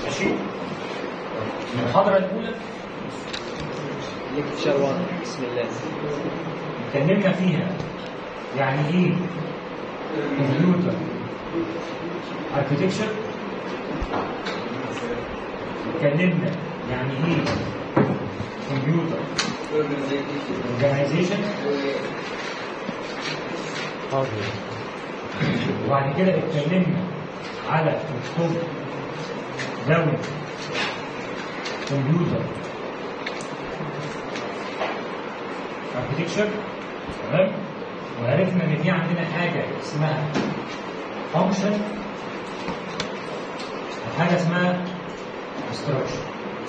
ماشي المحاضرة الأولى ليكتشر 1 بسم الله اتكلمنا فيها يعني ايه كمبيوتر اركتكشر اتكلمنا يعني ايه كمبيوتر اورجانيزيشن وبعد كده اتكلمنا على الطب دولة كمبيوتر اركتكشر تمام وعرفنا ان في عندنا حاجه اسمها فانكشن وحاجه اسمها استراكشر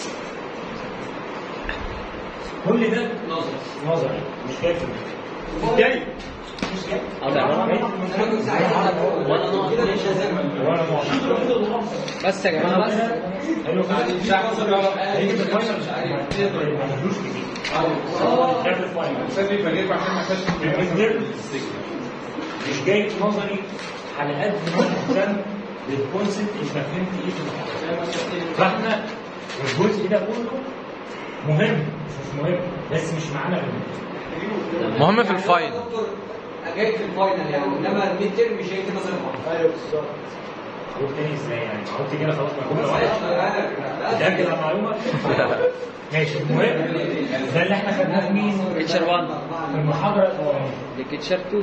كل ده نظري مش كافي جاي مش جاي اه ده عبارة ولا نقط ولا نقط بس يا جماعه بس حلو كده هيجي في الفاينل مش عارف ما تدوش كتير اه ده في الفاينل بالنسبة مش جاي نظري على قد ما انا مهتم بالكونسيبت انت فهمت ايه في المحاضره فاحنا الجزء ده كله مهم مش مهم بس مش معانا غير مهم في الفاينل جاي في الفاينل يعني انما الميد تيرم مش هيجي مثلا ايوه بالظبط قلت تاني ازاي يعني قلت كده خلاص ما كله واحد متاكد على المعلومه ماشي المهم ده اللي احنا خدناه في مين ليكتشر 1 في المحاضره الاولانيه ليكتشر 2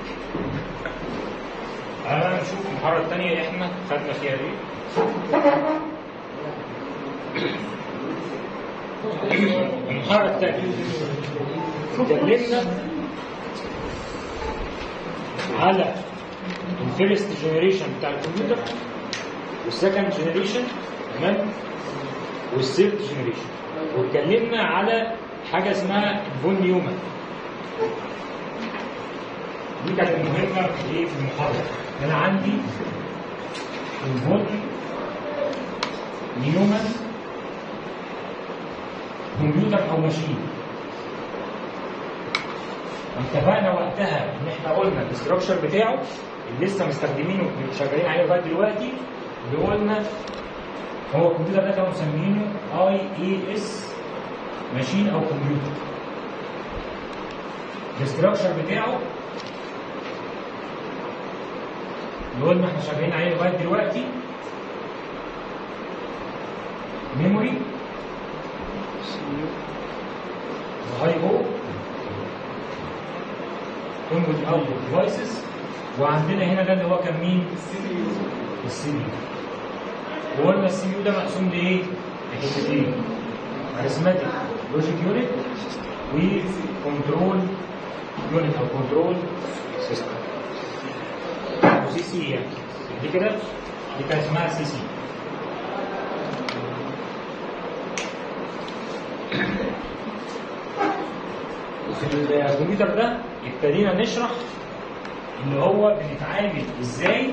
تعالى بقى نشوف المحاضره الثانيه احنا خدنا فيها ايه المحاضره الثانيه اتكلمنا على الفيرست جنريشن بتاع الكمبيوتر والسكند جنريشن تمام والثيرد جنريشن واتكلمنا على حاجه اسمها فون نيومان دي كانت المهمه في ايه في المحاضره انا عندي الفون نيومان كمبيوتر او ماشين اتفقنا وقتها ان احنا قلنا الاستراكشر بتاعه اللي لسه مستخدمينه شغالين عليه لغايه دلوقتي اللي قلنا هو الكمبيوتر ده كانوا مسمينه اي اي اس ماشين او كمبيوتر الاستراكشر بتاعه اللي قلنا احنا شغالين عليه لغايه دلوقتي ميموري وهاي او انبوت اوتبوت ديفايسز وعندنا هنا ده اللي هو كان مين؟ السي بي يو وقلنا السي بي يو ده مقسوم لايه؟ لحتتين ارثماتيك لوجيك يونت وكنترول يونت او كنترول سيستم او سي سي يعني دي كده دي كانت اسمها سي سي في الكمبيوتر ده ابتدينا نشرح ان هو بنتعامل ازاي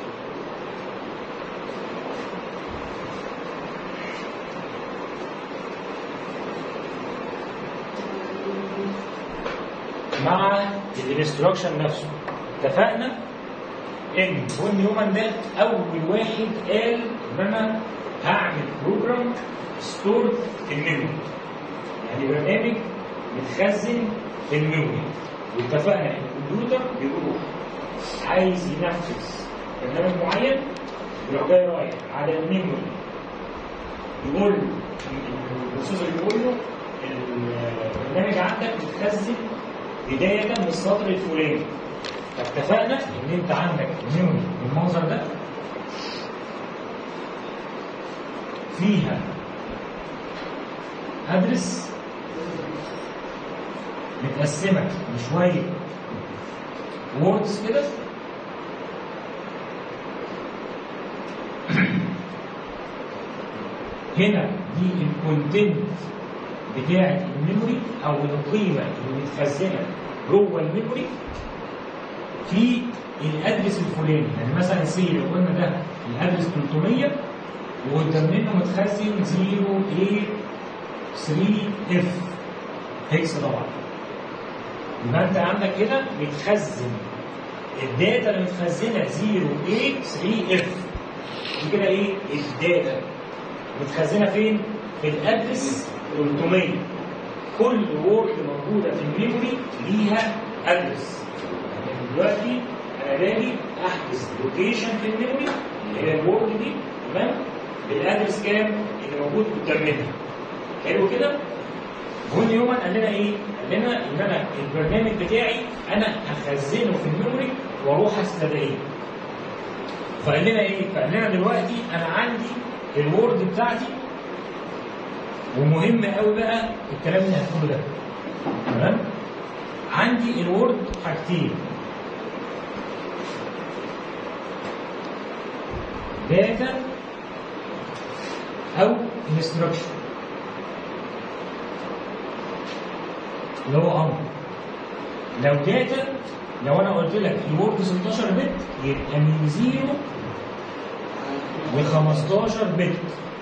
مع الانستراكشن نفسه اتفقنا ان فون نيومان ده اول واحد قال ان انا هعمل بروجرام ستور في الميموري يعني برنامج متخزن في الميموري واتفقنا ان الكمبيوتر بيروح عايز ينفذ برنامج معين يروح جاي رايح على الميموري يقول له البروسيسور يقول له البرنامج عندك متخزن بداية من السطر الفلاني فاتفقنا ان انت عندك ميموري بالمنظر ده فيها ادرس متقسمة لشوية ووردز كده هنا دي الكونتنت بتاعت الميموري او القيمة اللي متخزنة جوه الميموري في الادرس الفلاني يعني مثلا سي لو قلنا ده الادرس 300 وقدام منه متخزن 083 اف هيكس طبعا يبقى انت عندك هنا متخزن الداتا اللي متخزنه 083 اف دي كده ايه الداتا متخزنه فين؟ في الادرس 300 كل وورد موجوده في الميموري ليها ادرس يعني دلوقتي انا باجي احجز لوكيشن في الميموري اللي هي الوورد دي تمام بالادرس كام اللي موجود قدامنا حلو كده فون نيومان قال لنا ايه؟ قال لنا ان انا البرنامج بتاعي انا هخزنه في الميموري واروح استدعيه. فقال لنا ايه؟ فقال لنا دلوقتي انا عندي الوورد بتاعتي ومهم قوي بقى الكلام اللي هتقوله ده. تمام؟ عندي الوورد حاجتين. داتا او انستراكشن. اللي هو امر لو داتا لو انا قلت لك الوورد 16 بت يبقى من 0 ل 15 بت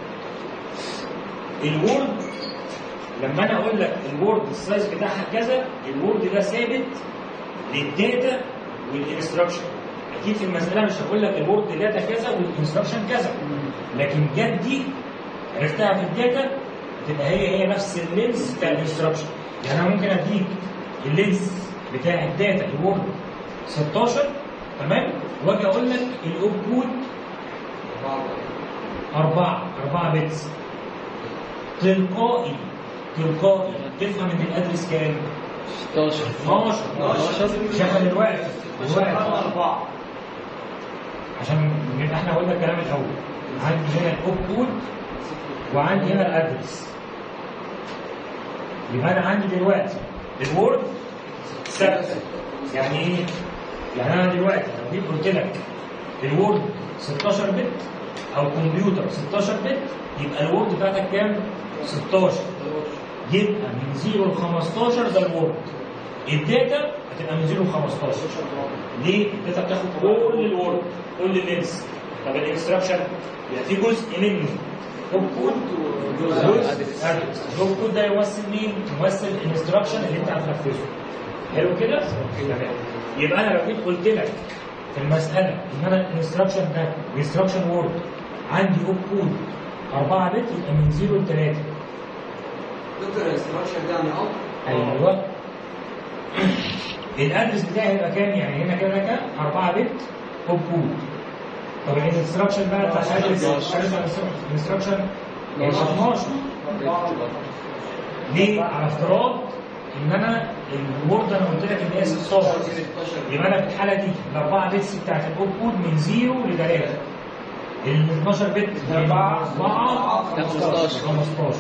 الوورد لما انا اقول لك الوورد السايز بتاعها كذا الوورد ده ثابت للداتا والانستراكشن اكيد في المساله مش هقول لك الوورد داتا كذا والانستراكشن كذا لكن جت دي عرفتها في الداتا تبقى هي هي نفس اللينس بتاع الانستراكشن يعني انا ممكن اديك اللينس بتاع الداتا الوورد 16 تمام واجي اقول لك الاوب كود 4 4 بيتس تلقائي تلقائي تفهم ان الادرس كام؟ 16 12 شغل الوقت الوقت أربعة عشان نبقى احنا قلنا الكلام الاول عندي هنا الاوب كود وعندي هنا الادرس يبقى انا عندي دلوقتي الوورد ثابت يعني ايه؟ يعني انا دلوقتي لو جيت قلت لك الوورد 16 بت او كمبيوتر 16 بت يبقى الوورد بتاعتك كام؟ 16 يبقى من 0 ل 15 ده الوورد الداتا هتبقى من 0 ل 15 ليه؟ الداتا بتاخد كل الوورد كل اللينس طب الانستراكشن يبقى في جزء منه هوب كود وجزء ادرس الهوب كود ده يمثل مين؟ يمثل الانستراكشن اللي انت هتنفذه حلو كده؟ تمام يبقى انا لو جيت قلت لك في المساله ان انا الانستراكشن ده الانستراكشن وورد عندي هوب كود 4 بت يبقى من 0 ل 3 دكتور الاستراكشر ده يعني أمر ايوه الادرس بتاعي هيبقى كام يعني هنا كده كام 4 بت هوب كود طب الانستراكشن بقى بتاع الادرس الانستراكشن 12 ليه على افتراض ان انا الوورد انا قلت لك ان هي 16 يبقى انا في الحاله دي الاربعه بيتس بتاعت الاوب كود من 0 ل 3 ال 12 بت من 4 4 15. 15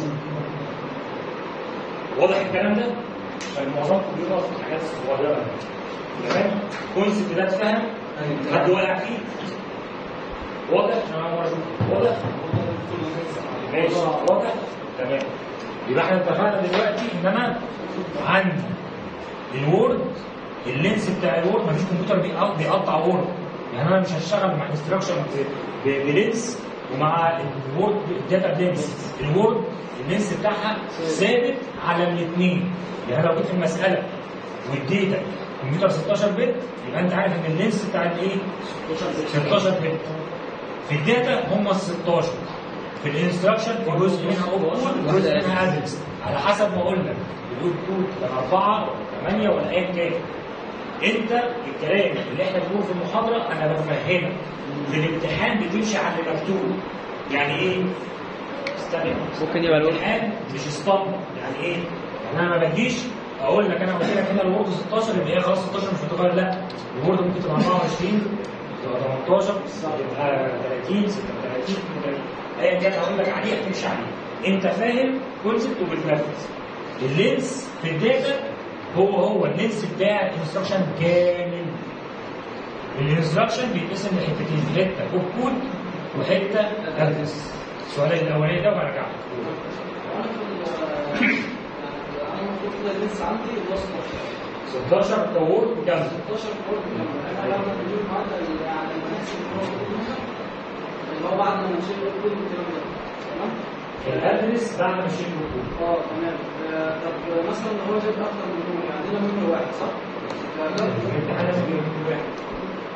واضح الكلام ده؟ عشان معظمكم بيقرا في الحاجات الصغيره دي. تمام؟ كونسبت ده اتفهم؟ حد واقع فيه؟ واضح؟ عشان انا أول مرة أشوف. واضح؟ ماشي واضح؟ تمام يبقى احنا اتفقنا دلوقتي ان انا عندي الوورد اللينس بتاع الوورد مفيش كمبيوتر بيقط- بيقطع وورد يعني انا مش هشتغل مع انستراكشن بلينس ومع الوورد داتا لينس الوورد اللينس بتاعها ثابت على الاثنين يعني لو جيت في المساله والديتا كمبيوتر 16 بت يبقى انت عارف ان اللينس بتاع الايه 16 بت في الداتا هم ال 16 في الانستراكشن في جزء منها اوب كود وجزء منها ادرس على حسب ما قلنا الاوب كود كان 4 ولا 8 ولا ايا كان انت الكلام اللي احنا بنقوله في المحاضره انا بفهمك في الامتحان بتمشي على اللي مكتوب يعني ايه؟ استنى ممكن يبقى الوورد الامتحان مش اسطمبة يعني ايه؟ يعني انا ما بجيش اقول لك انا قلت لك هنا الوورد 16 يبقى هي خلاص 16 مش هتغير لا الوورد ممكن تبقى 24 تبقى 18 تبقى 30 36 ايا كان هقول لك عليها تمشي عليه انت فاهم كونسبت وبتنفذ اللينس في الداتا هو هو اللينس بتاع الانستراكشن كامل الانستراكشن بيتقسم لحتتين حته كود كود وحته ادرس السؤال الاولاني ده وهرجع له. انا المفروض كده لسه عندي اللي هو 16 16 طور وكمل 16 كورد انا لما بجيب معدل يعني بنحسب اللي هو بعد ما نشيل الكود والكلام ده تمام؟ الادرس بعد ما شيل الكود اه تمام آه، طب مثلا لو هو جاب اكتر من نوع يعني عندنا منه واحد صح؟ فده- الامتحان لازم يبقى فيه واحد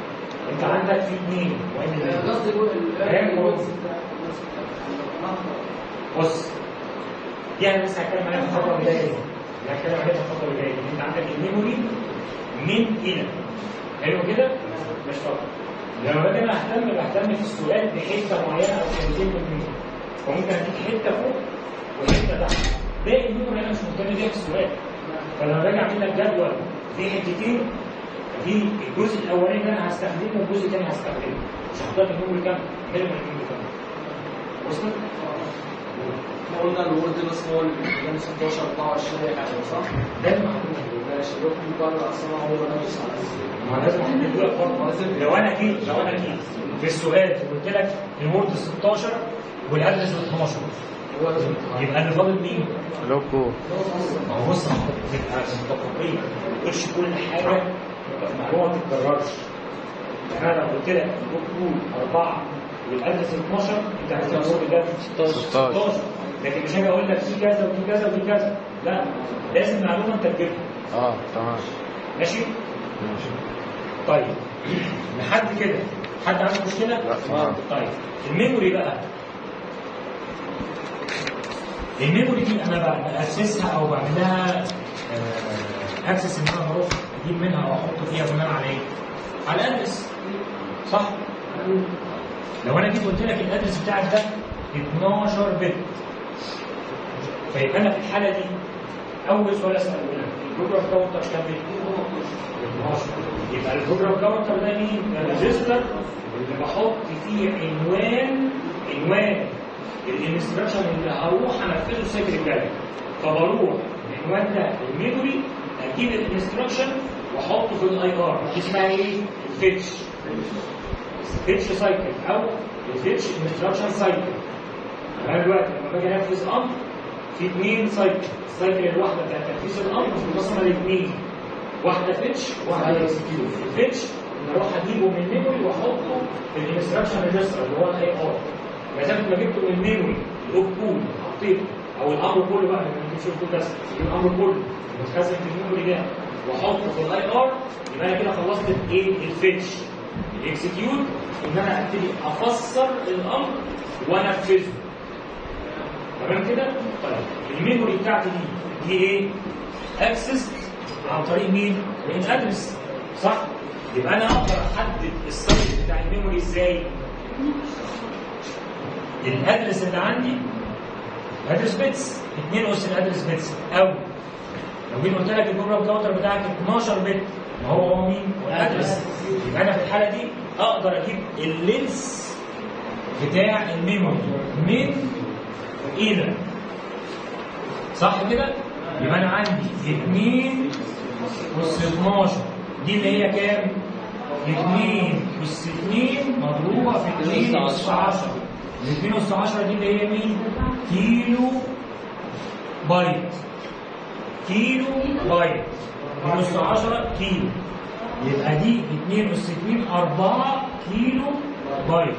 انت عندك في اثنين آه، وين قصدي هو ال- كلام ال- كويس. بتاع- الناس بتاع- بص دي انا لسه هتكلم عليها في الخطوه اللي جايه دي اللي هتكلم عليها في الخطوه اللي جايه دي انت عندك الميموري من الى حلو كده؟ مش طبعا لما باجي انا اهتم بهتم في السؤال بحته معينه او حتتين من الميموري فممكن اديك حته فوق وحته تحت باقي الميموري انا مش مهتم بيها في السؤال فلما باجي اعمل لك جدول في حتتين في الجزء الاولاني ده انا هستخدمه والجزء الثاني هستخدمه مش هختار الميموري كام غير من الميموري كام وصلت؟ احنا قلنا الوورد بس هو اللي كان 16 24 اي حاجه صح؟ ده المحدود ماشي الرقم بره اصلا هو نفس ما لازم احدد لك برضه لو انا جيت لو انا جيت في السؤال قلت لك الوورد 16 والادرس 12 هو لازم يبقى اللي فاضل مين؟ لوكو ما هو بص تبقى متفقين ما تقولش كل حاجه المعلومه ما تتكررش يعني انا لو قلت لك البوك رول اربعه والادرس 12 انت هتلاقي الوورد ده 16 16 لكن مش هاجي اقول لك في كذا وفي كذا وفي كذا لا لازم معلومه انت تجيبها اه تمام ماشي؟ ماشي طيب لحد كده حد عنده مشكله؟ لا تمام طيب الميموري بقى الميموري دي انا باسسها او بعمل لها اكسس ان انا بروح اجيب منها او احط فيها بناء على ايه؟ على الادرس صح؟ لو انا جيت قلت لك الادرس بتاعك ده 12 بت فيبقى انا في الحاله دي اول سؤال اساله لك البروجرام كاونتر كام بت؟ 12 يبقى البروجرام كاونتر ده مين؟ ده الريجستر اللي بحط فيه عنوان عنوان الانستراكشن اللي هروح انفذه السايكل الجاي فبروح العنوان ده الميموري اجيب الانستراكشن واحطه في الاي ار دي اسمها ايه؟ الفيتش فيتش سايكل او الفيتش انستراكشن سايكل انا دلوقتي لما باجي انفذ امر في اثنين سايكل السايكل الواحده بتاعت تنفيذ الامر مقسمه لاثنين واحده فيتش واحده اكسكيوت الفيتش اروح اجيبه من الميموري واحطه في الانستراكشن ريجستر اللي هو الاي ار مسافه ما جبته من الميموري لوب كول حطيته او الامر كله بقى ما تجيبش الكود بس تجيب الامر كله متخزن في الميموري ده واحطه في الاي ار يبقى انا كده خلصت الايه الفيتش الاكسكيوت ان انا ابتدي افسر الامر وانفذه تمام كده؟ طيب الميموري بتاعتي دي دي ايه؟ اكسس عن طريق مين؟ رينج ادرس صح؟ يبقى انا اقدر احدد السايز بتاع الميموري ازاي؟ الادرس اللي عندي ادرس بيتس 2 اس الادرس بيتس او لو جيت قلت لك البروجرام كاونتر بتاعك 12 بت ما هو هو مين؟ الادرس يبقى انا في الحاله دي اقدر اجيب اللينس بتاع الميموري من الى صح كده؟ يبقى انا عندي 2 اس 12 دي اللي هي كام؟ 2 اس 2 مضروبه في 2 اس 10 ال 2 اس 10 دي اللي هي مين؟ كيلو بايت كيلو بايت 2 اس 10 كيلو يبقى دي 2 اس 2 4 كيلو بايت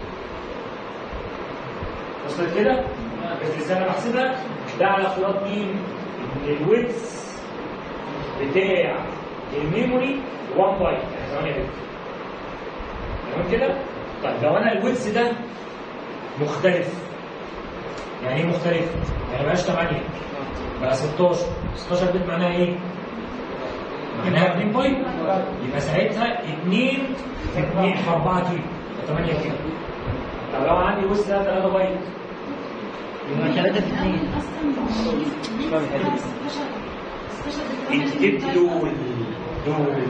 وصلت كده؟ بس ازاي انا بحسبها؟ ده على افتراض مين؟ ان الويتس بتاع الميموري 1 بايت يعني 8 بت تمام كده؟ طيب لو انا الويتس ده مختلف يعني ايه مختلف؟ يعني بقاش 8 بقى 16 16 بت معناها ايه؟ معناها 2 بايت يبقى ساعتها 2 في 2 في 4 كيلو يبقى 8 كيلو طب لو عندي ويتس ده 3 بايت يبقى 3 في 2 انت جبت دول دول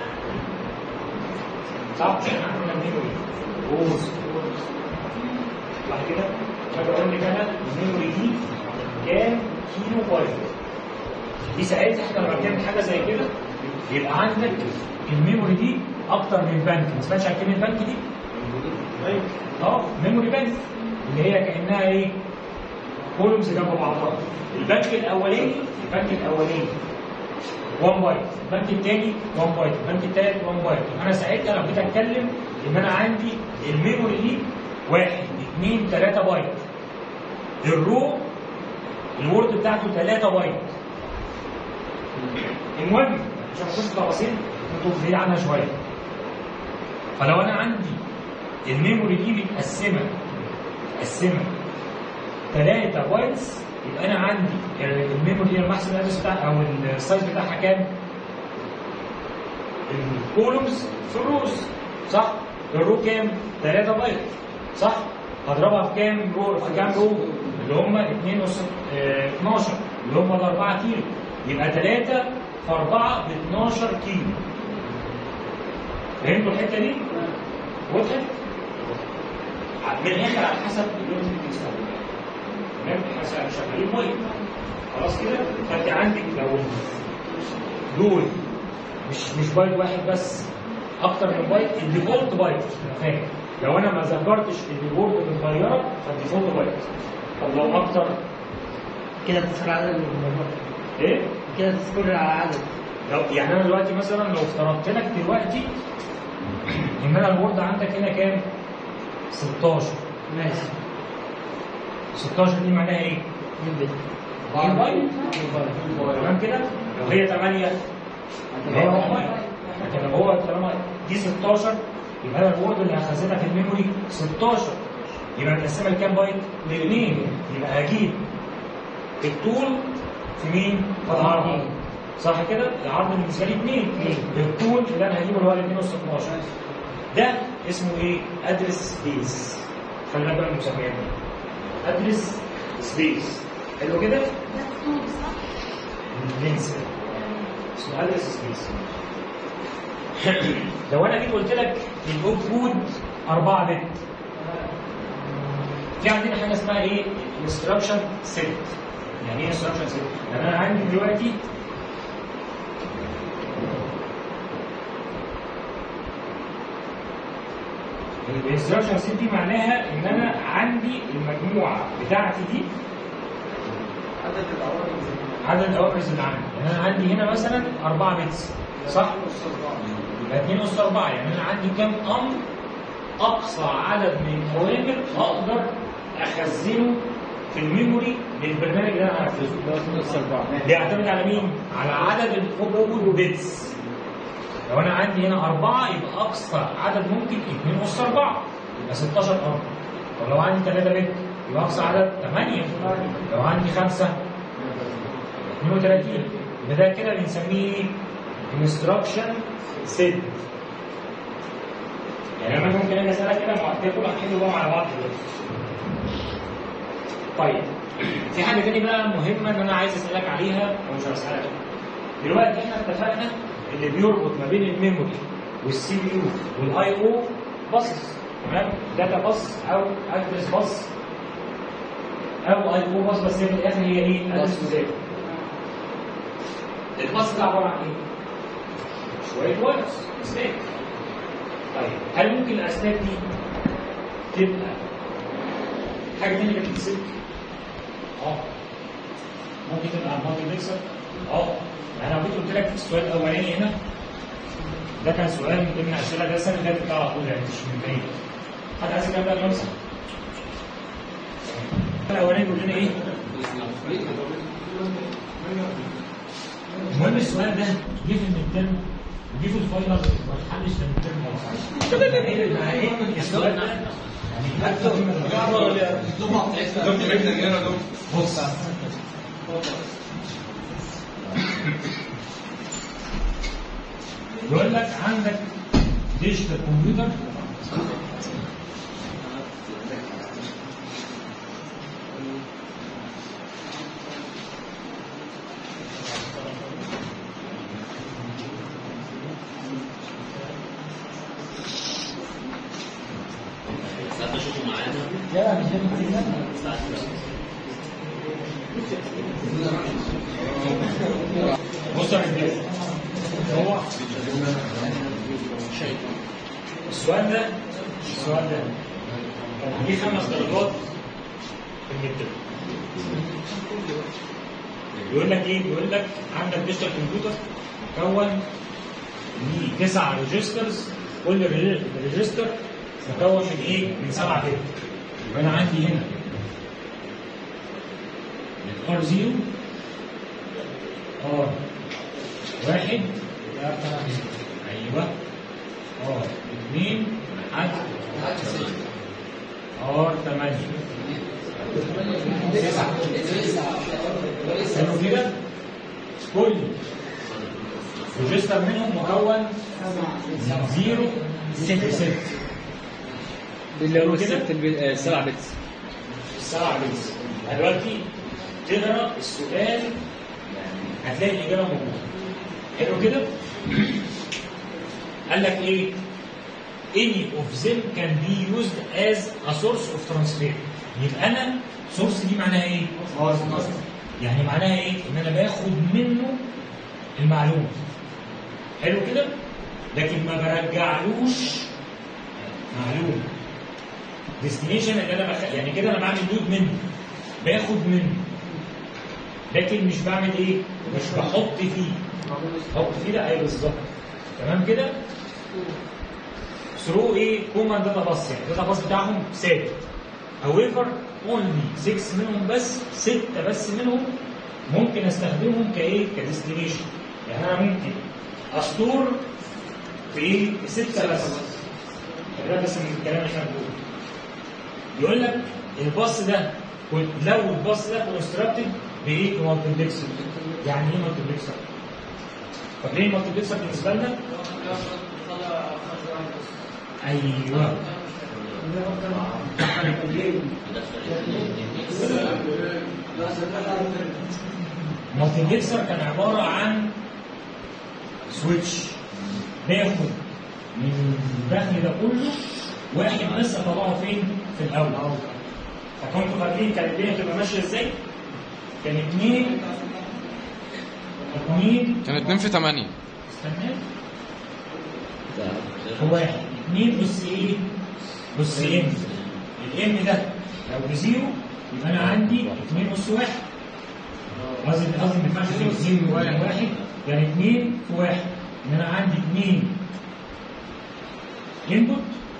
صح احنا عندنا ميموري بوز بعد كده باجي اقول لك انا الميموري دي كام كيلو بايت دي ساعتها احنا لما بنعمل حاجه زي كده يبقى عندك الميموري دي اكتر من بنك ما سمعتش عن كلمه بنك دي؟ ايوه اه ميموري بنك اللي هي كانها ايه؟ كولومز جنب بعضها البنك الاولاني البنك الاولاني 1 بايت البنك الثاني 1 بايت البنك الثالث 1 بايت انا ساعتها لو جيت اتكلم ان انا عندي الميموري دي 1 2 3 بايت الرو الورد بتاعته 3 بايت المهم عشان اخش في تفاصيل انتوا بعيد عنها شويه فلو انا عندي الميموري دي متقسمه متقسمه 3 بايتس يبقى انا عندي الميموري دي لما احسب الادرس بتاعها او السايز بتاعها كام؟ الكولومز في الروز صح؟ الرو كام؟ 3 بايت صح؟ هضربها في كام رو في كام رو؟ اللي هم 2 وس- آه، 12 اللي هم ال 4 كيلو يبقى 3 في 4 ب 12 كيلو فهمتوا الحته دي؟ وضحت؟ من الاخر على حسب اللوجيك اللي بتستخدمه تمام؟ احنا شغالين بايت خلاص كده؟ فانت عندك لو دول مش مش بايت واحد بس اكتر من بايت الديفولت بايت انا فاهم لو انا ما ذكرتش ان الوورد متغيره فالديفولت بايت طب لو اكتر كده بتذكر عدد المرات ايه؟ كده بتذكر على عدد لو يعني انا دلوقتي مثلا لو افترضت لك دلوقتي ان انا الوورد عندك هنا كام؟ 16 ماشي 16 دي معناها ايه؟ 2 بت 2 بايت تمام كده؟ لو هي 8 يبقى هي 1 بايت لكن لو هو طالما دي 16 يبقى انا الوورد اللي هخزنها في الميموري 16 يبقى مقسمها لكام بايت؟ لاثنين يبقى هجيب الطول في مين؟ في العرض صح كده؟ العرض بالنسبه لي 2 الطول اللي انا هجيبه اللي هو ال 2 12 ده اسمه ايه؟ ادرس سبيس خلي بالك بقى من المسميات دي ادرس سبيس حلو كده؟ لينس اسمه ادرس سبيس لو انا جيت قلت لك الكود كود 4 بت في عندنا حاجه اسمها ايه؟ انستراكشن سيت يعني ايه انستراكشن سيت؟ يعني انا عندي دلوقتي الانستراكشن سيت دي معناها ان انا عندي المجموعه بتاعتي دي عدد الاوامر عدد الاوامرز اللي عندي يعني انا عندي هنا مثلا 4 بيتس صح؟ يبقى 2 اس 4 يعني انا عندي كام امر اقصى عدد من الاوامر اقدر اخزنه في الميموري للبرنامج اللي انا هنفذه بيعتمد على مين؟ على عدد الاوبود بيتس لو انا عندي هنا أربعة يبقى أقصى عدد ممكن 2 أس 4 يبقى 16 أمر طب لو عندي 3 بت يبقى أقصى عدد 8 لو عندي 5 32 يبقى ده كده بنسميه ايه؟ انستراكشن سيت يعني انا ممكن اجي اسالك كده مع كده كلها هنحل بقى مع بعض دلوقتي طيب في حاجه تاني بقى مهمه ان انا عايز اسالك عليها او مش هسالك دلوقتي احنا اتفقنا اللي بيربط ما بين الميموري والسي بي يو والاي او باصص تمام داتا باص او ادرس باص او اي او باص بس هي في الاخر هي ايه؟ ادرس وزيرو الباص ده عباره عن ايه؟ شويه وايرز اسلاك طيب هل ممكن الاسلاك دي تبقى حاجه تانية كانت بتسلك؟ اه ممكن تبقى على المالتي ميكسر اه يعني لو جيت قلت لك السؤال الاولاني هنا ده كان سؤال من ضمن الاسئله ده السنه اللي فاتت على طول يعني مش من بعيد حد عايز يكمل قبل ما امسح الاولاني بيقول لنا ايه؟ المهم السؤال ده جه في الميدترم وجه في الفاينل ما اتحلش في الميدترم خالص مع ايه السؤال ده يعني حتى بص يقول لك عندك ديجيتال كمبيوتر بص يا رجاله هو السؤال ده السؤال ده كان ليه خمس درجات في الميدترم بيقول لك ايه؟ بيقول لك عندك ديجيتال كمبيوتر مكون من تسع ريجسترز كل ريجستر مكون من ايه؟ من سبعه بت يبقى انا عندي هنا ار 0 ار واحد ايوه ار اثنين لحد ار 8 حلو كده كل ريجستر منهم مكون من زيرو لست اللي هو كده؟ الست البي- آه، السبع بيتس السبعة بيز دلوقتي تقرا السؤال هتلاقي الإجابة موجودة حلو كده؟ قال لك إيه؟ Any of them can be used as a source of transfer يبقى أنا source دي معناها إيه؟ يعني معناها إيه؟ إن أنا باخد منه المعلومة حلو كده؟ لكن ما برجعلوش معلومة ديستنيشن اللي انا بخ... يعني كده انا بعمل لود منه باخد منه لكن مش بعمل ايه؟ مش بحط فيه بحط فيه لا ايوه بالظبط تمام كده؟ ثرو ايه؟ كوماند داتا باس يعني الداتا باس بتاعهم ثابت however only 6 منهم بس 6 بس منهم ممكن استخدمهم كايه؟ كديستنيشن يعني انا ممكن استور في ايه؟ في 6 بس ده بس من الكلام اللي احنا بنقوله يقول لك الباص ده كنت- لو الباص ده كونستراكتد بايه؟ بمالتيبلكسر يعني ايه مالتيبلكسر؟ فاكرين المالتيبلكسر بالنسبه لنا؟ ايوه المالتيبلكسر كان عباره عن سويتش باخد من الدخل ده كله واحد بس اطلعه فين؟ في الاول فكنتوا فاكرين كانت الدنيا تبقى ماشيه ازاي؟ كان اتنين اتنين كان 2 في 8 استنى هو واحد اتنين بص ايه؟ بص ام الام ده لو بزيرو يبقى انا عندي اتنين بص واحد قصدي قصدي ما ينفعش اجيب زيرو ولا واحد يعني اتنين في واحد ان انا عندي اتنين انبوت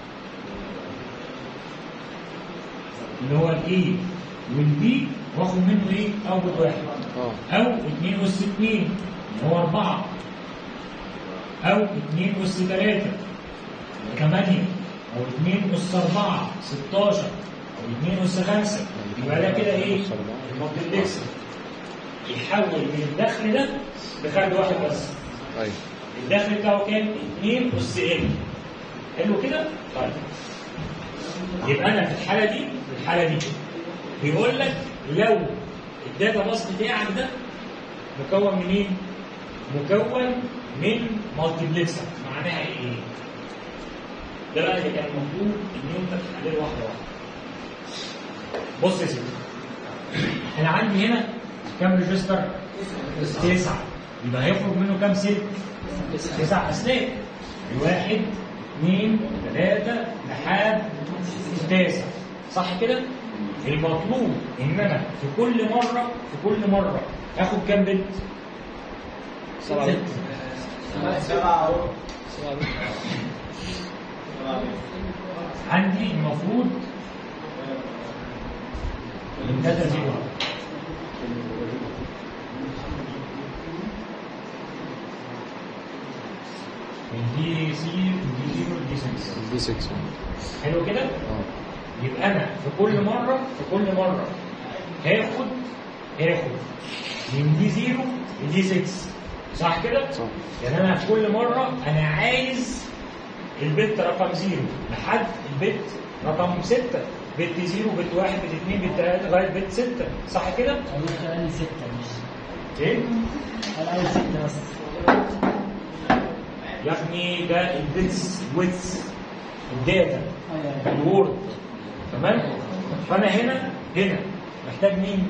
اللي هو الاي والبي واخد منه ايه؟ اوتبوت واحد اه أو 2 أس 2 اللي هو 4 أو 2 أس 3 8 أو 2 أس 4 16 أو 2 أس 5 يبقى ده كده إيه؟ المالتيبلكسر يحول من الدخل ده لخارج واحد بس ايوه الدخل بتاعه كام؟ 2 أس ام حلو كده؟ طيب يبقى أنا في الحالة دي في الحالة دي بيقول لك لو الداتا باس بتاعك ده مكون من ايه؟ مكون من مالتيبلكسر معناها ايه؟ ده بقى اللي كان المفروض ان انت تحلله واحده واحده. بص يا سيدي انا عندي هنا كام ريجستر؟ تسعه يبقى هيخرج منه كام سلك؟ تسع اسلاك واحد اثنين ثلاثة لحد التاسع صح كده؟ المطلوب ان انا في كل مرة في كل مرة اخد كام بنت؟ سبعة بيتس سبعة أهو. سبعة بيتس عندي المفروض من داتا زيرو من دي سي من دي زيرو لدي 6 دي 6 حلو كده؟ اه يبقى انا في كل مره في كل مره هاخد هاخد من دي زيرو لدي 6 صح كده؟ صح يعني انا في كل مره انا عايز البت رقم زيرو لحد البت رقم ستة بت زيرو بت واحد بت اتنين بت تلاته لغايه بت ستة صح كده؟ هو قال لي ستة مش ايه؟ قال لي ستة بس يا ابني ده البيتس ويتس الداتا أيوة. الوورد تمام؟ فانا هنا هنا محتاج مين؟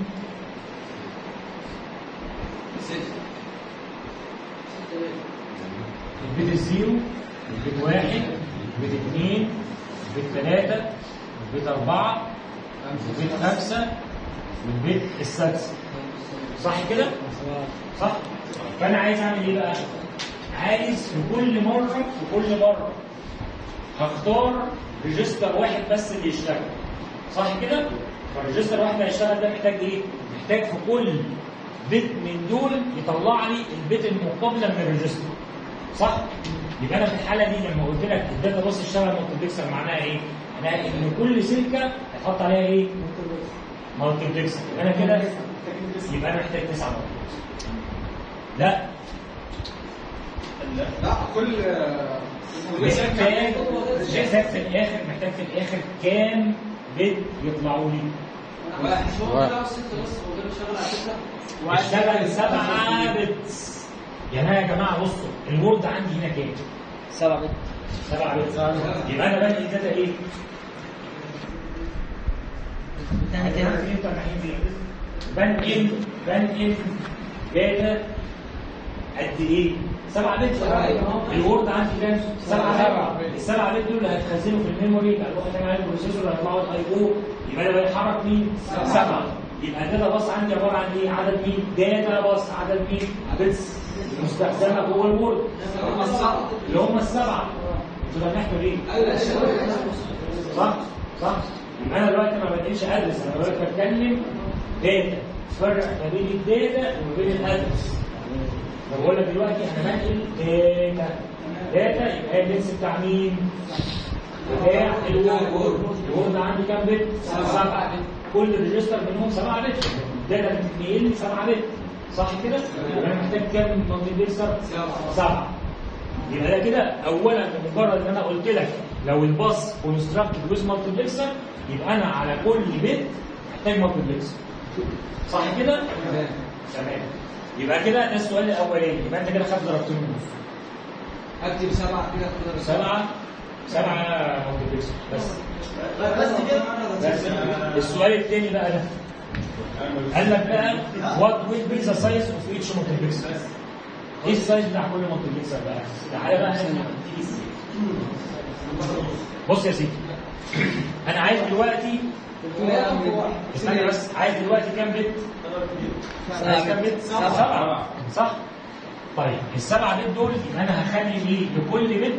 البيت الزيرو البيت واحد البيت اثنين البيت ثلاثة البيت أربعة البيت خمسة والبيت السادسة صح كده؟ صح؟ فأنا عايز أعمل إيه بقى؟ عايز في كل مرة في كل مرة هختار ريجستر واحد بس اللي يشتغل صح كده؟ فالريجستر واحد اللي هيشتغل ده محتاج ايه؟ محتاج في كل بت من دول يطلع لي البت المقابله من الريجستر صح؟ يبقى انا في الحاله دي لما قلت لك الداتا باص اشتغل مالتيبلكسر معناها ايه؟ معناها ان كل سلكه هتحط عليها ايه؟ مالتيبلكس انا كده يبقى انا محتاج تسعه مالتيبلكس لا لا كل محتاج محتاج في الاخر محتاج في الاخر كام بيت يطلعوا لي واحد مش هو بتاع ستة بس هو ده بيشتغل على فكرة اشتغل سبعه بت يعني انا يا جماعه بصوا الوورد عندي هنا كام؟ سبعة بت سبعه بت يبقى انا بنقل داتا ايه؟ تاني كده انت رايحين فين؟ بنقل بنقل داتا قد ايه؟ سبعة بت الوورد عندي كام؟ سبعة بت السبعة بت دول اللي هتخزنوا في الميموري هتروح تعمل عليه البروسيسور اللي هيطلعوا الاي او يبقى ده بيتحرك مين؟ سبعة يبقى الداتا باص عندي عبارة عن ايه؟ عدد مين؟ داتا باص عدد مين؟ بتس مستخدمة جوه الوورد اللي هم السبعة انتوا فتحتوا ليه؟ صح صح يبقى انا دلوقتي ما بنقلش ادرس انا دلوقتي بتكلم داتا فرق ما بين الداتا وما بين الادرس فبقول لك دلوقتي انا بنقل داتا داتا يبقى اللينس بتاع مين؟ بتاع الوورد الوورد عندي كام بت؟ سبعة كل ريجستر منهم سبعة بت الداتا اللي بتتنقل لي سبعة بت صح كده؟ يبقى انا محتاج كام مالتيبلكسر؟ سبعة يبقى ده كده اولا بمجرد ان انا قلت لك لو الباص كونستراكتد ويز مالتيبلكسر يبقى انا على كل بت محتاج مالتيبلكسر صح كده؟ تمام يبقى كده ده السؤال الاولاني يبقى انت كده خدت ضربتين ونص اكتب سبعه كده كده سبعه سبعه مالتيبلكسر بس بس كده بس السؤال الثاني بقى ده قال لك بقى وات ويل بي ذا سايز اوف ايتش مالتيبلكسر ايه السايز بتاع كل مالتيبلكسر بقى؟ تعالى بقى بص يا سيدي انا عايز دلوقتي استنى بس عايز دلوقتي كام بت؟ عايز كام بت؟ سبعة صح؟ طيب السبعة بت دول يبقى انا هخلي ايه لكل بت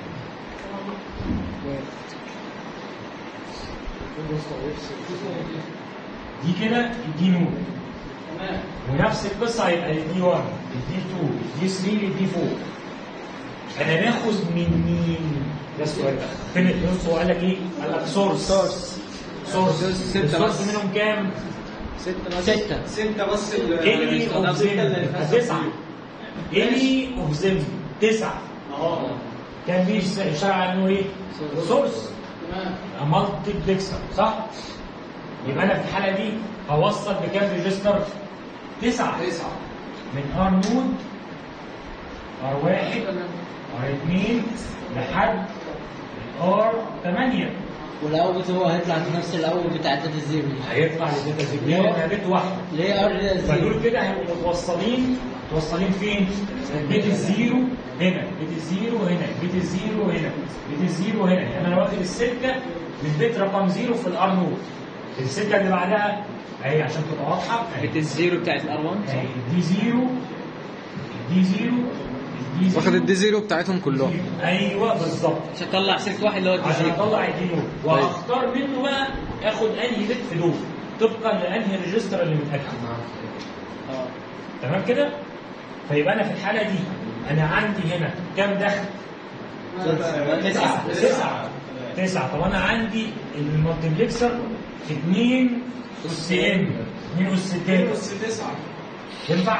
دي كده دي نور تمام ونفس القصه هيبقى الدي 1 الدي 2 الدي 3 الدي 4 انا باخد من مين؟ ده السؤال بقى فين النص هو قال لك ايه؟ قال لك سورس سورس سورس ستة السورس بس. منهم كام؟ ستة ستة بس ال- اني اوف زم تسعه اني اوف زم تسعه كان بيشتغل على انه ايه؟ سورس تمام مالتيبلكسر صح؟ يبقى انا في الحاله دي هوصل بكام ريجستر؟ تسعه تسعة من ار نود ار واحد ار اثنين لحد ار 8 والاوت هو هيطلع نفس الاول بتاع الداتا زيرو هيطلع لداتا زيرو ليه؟ انا بيت واحده ليه ار داتا زيرو فدول كده هيبقوا متوصلين متوصلين فين؟ بيت الزيرو هنا بيت الزيرو هنا بيت الزيرو هنا بيت الزيرو هنا يعني انا واخد السلكه من بيت رقم زيرو في الار نود السلكه اللي بعدها اهي عشان تبقى واضحه أهي. بت الزيرو بتاعت الار 1 اهي دي زيرو دي زيرو دي زيرو واخد الدي زيرو بتاعتهم كلهم ايوه بالظبط عشان اطلع سلك واحد اللي هو الدي عشان زيرو اطلع الدي نود واختار منه بقى اخد انهي بت في دول طبقا لانهي ريجستر اللي متاكد اه تمام كده فيبقى انا في الحاله دي انا عندي هنا كام دخل تسعة تسعة تسعة طب انا عندي المالتيبلكسر في 2 اس ام 2 اس كام بس تسعة ينفع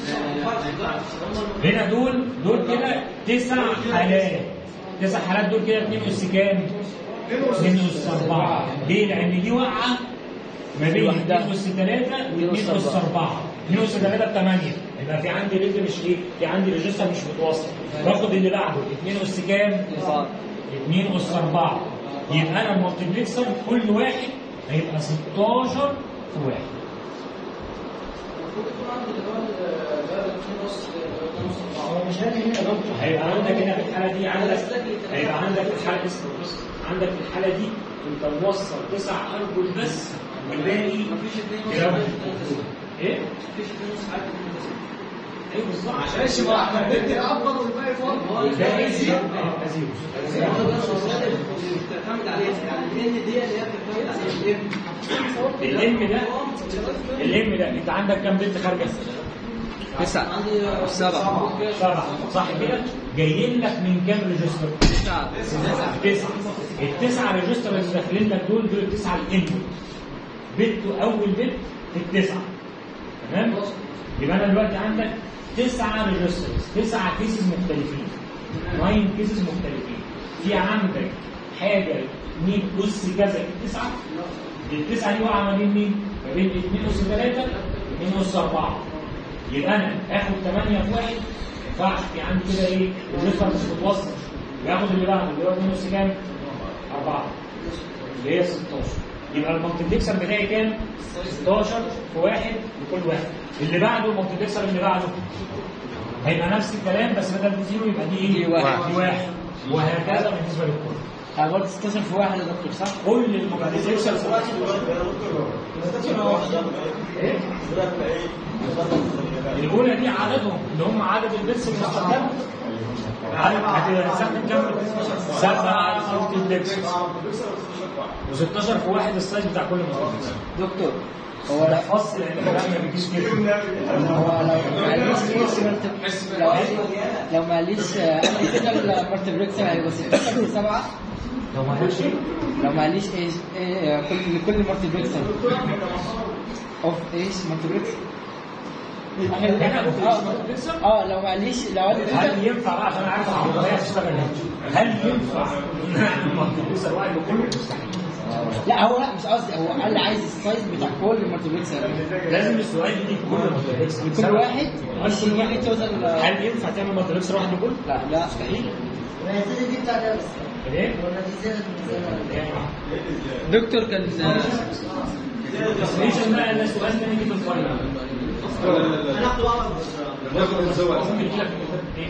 هنا دول دول كده تسع حالات تسع حالات دول كده 2 اس كام 2 اس 4 ليه لان دي واقعه ما بين 2 اس 3 و2 اس 4 2 اس 3 ب 8 يبقى في عندي ريتم مش ايه في عندي ريجستر مش متواصل باخد اللي بعده 2 اس كام 2 اس 4 يبقى انا المالتيبلكسر كل واحد هيبقى 16 في واحد المفروض يكون عندي كمان باب اتنين ونص اتنين ونص أربعة. هو مش هادي هنا يا دكتور هيبقى عندك هنا في الحاله دي عندك هيبقى عندك في الحاله اسمع بص عندك في الحاله دي انت موصل تسع ارجل بس والباقي مفيش اتنين ونص جرام. حاجة. ايه؟ مفيش اتنين ونص حاجة اتنين ونص. ايوه بالظبط عشان ماشي بقى احنا بندي الاكبر والباقي فوق الباقي زيرو هيبقى زيرو هو ده السؤال اللي بتعتمد عليه يعني الان دي اللي هي بتعتمد على الام الام ده الام ده انت عندك كام بنت خارجه؟ تسعة عندي سبعة سبعه صح كده؟ جايين لك من كام ريجستر؟ تسعة تسعه التسعه ريجستر اللي داخلين لك دول دول التسعه الانبوت بت اول بت في التسعه تمام يبقى انا دلوقتي عندك تسعه ريجسترز تسعه كيسز مختلفين ناين كيسز مختلفين في عندك حاجه 100 اس كذا في التسعه التسعه دي واقعه ما بين مين؟ ما بين 2 اس 3 2 اس 4 يبقى انا اخد 8 في واحد ما ينفعش في عندي كده ايه الريجستر مش متوصل ياخد اللي بعده اللي هو 2 اس كام؟ 4 اللي هي 16 يبقى المالتيبلكسر بتاعي كام؟ 16 في واحد لكل واحد اللي بعده المالتيبلكسر اللي بعده هيبقى نفس الكلام بس بدل دي زيرو يبقى دي ايه؟ دي واحد. دي واحد وهكذا بالنسبه للكل يعني برضه 16 في واحد يا دكتور صح؟ كل المالتيبلكسر ايه؟ الاولى دي عددهم اللي هم عدد البيتس المستخدمه عدد هتستخدم كام؟ سبعه مالتيبلكسر و16 في واحد السايز بتاع كل مالتيبلكسر دكتور هو ده فصل لان الكلام ما بيجيش كده هو لو معليش كيس لو لو معليش قبل كده المالتيبلكسر هيبقى 16 في 7 لو ما قالش ايه؟ لو معليش ايش ايه كل لكل مالتيبلكسر اوف ايش مالتيبلكسر هنا ممكن اه مالتيبلكسر اه لو معليش لو قبل كده هل ينفع بقى عشان عارف العربيه هتشتغل هنا هل ينفع نعمل مالتيبلكسر واحد لكل مستحيل لا هو لا مش قصدي هو قال لي عايز السايز بتاع كل المالتيبلكسر لازم السؤال يجي كل مالتيبلكسر كل واحد مش كل واحد توصل هل ينفع تعمل مالتيبلكسر واحد لكل؟ لا لا مستحيل الزيادة دي بتاع ده بس ليه؟ ولا دي زيادة من زيادة دكتور كان السوليوشن بقى ده سؤال تاني جدا صغير هناخده بقى ممكن يجي لك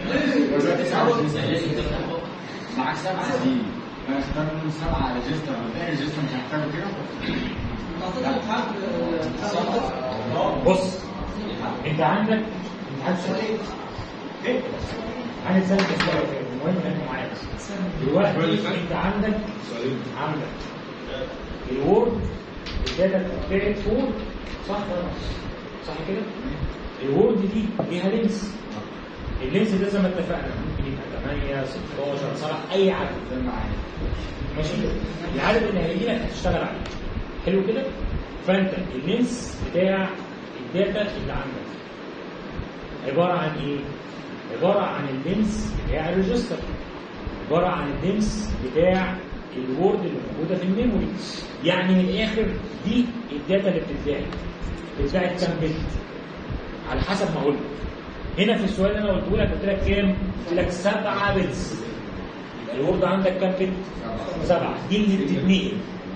معاك سبعة دي انا اختار سبعة ريجستر باقي ريجستر مش هحتاجه كده تعطينا امتحان بص انت عندك امتحان سؤالين ايه؟ عايز سنة السؤال المهم انك معايا دلوقتي انت عندك عندك الوورد الداتا بتاعت فور صح ولا لا؟ صح كده؟ الوورد دي ليها لينس اللينس ده زي ما اتفقنا ممكن يبقى 8 16 صح اي عدد زي ما معانا ماشي العدد اللي هيجي لك هتشتغل عليه حلو كده فانت اللينس بتاع الداتا اللي عندك عباره عن ايه عباره عن اللينس بتاع الريجستر عباره عن اللينس بتاع الوورد اللي موجوده في الميموري يعني من الاخر دي الداتا اللي بتتباعت بتتباعت كام بت على حسب ما قلت هنا في السؤال اللي انا قلته لك قلت لك كام؟ قلت لك سبعه بتس يبقى الوورد عندك كام بت؟ سبعه دي اللي بتتنقل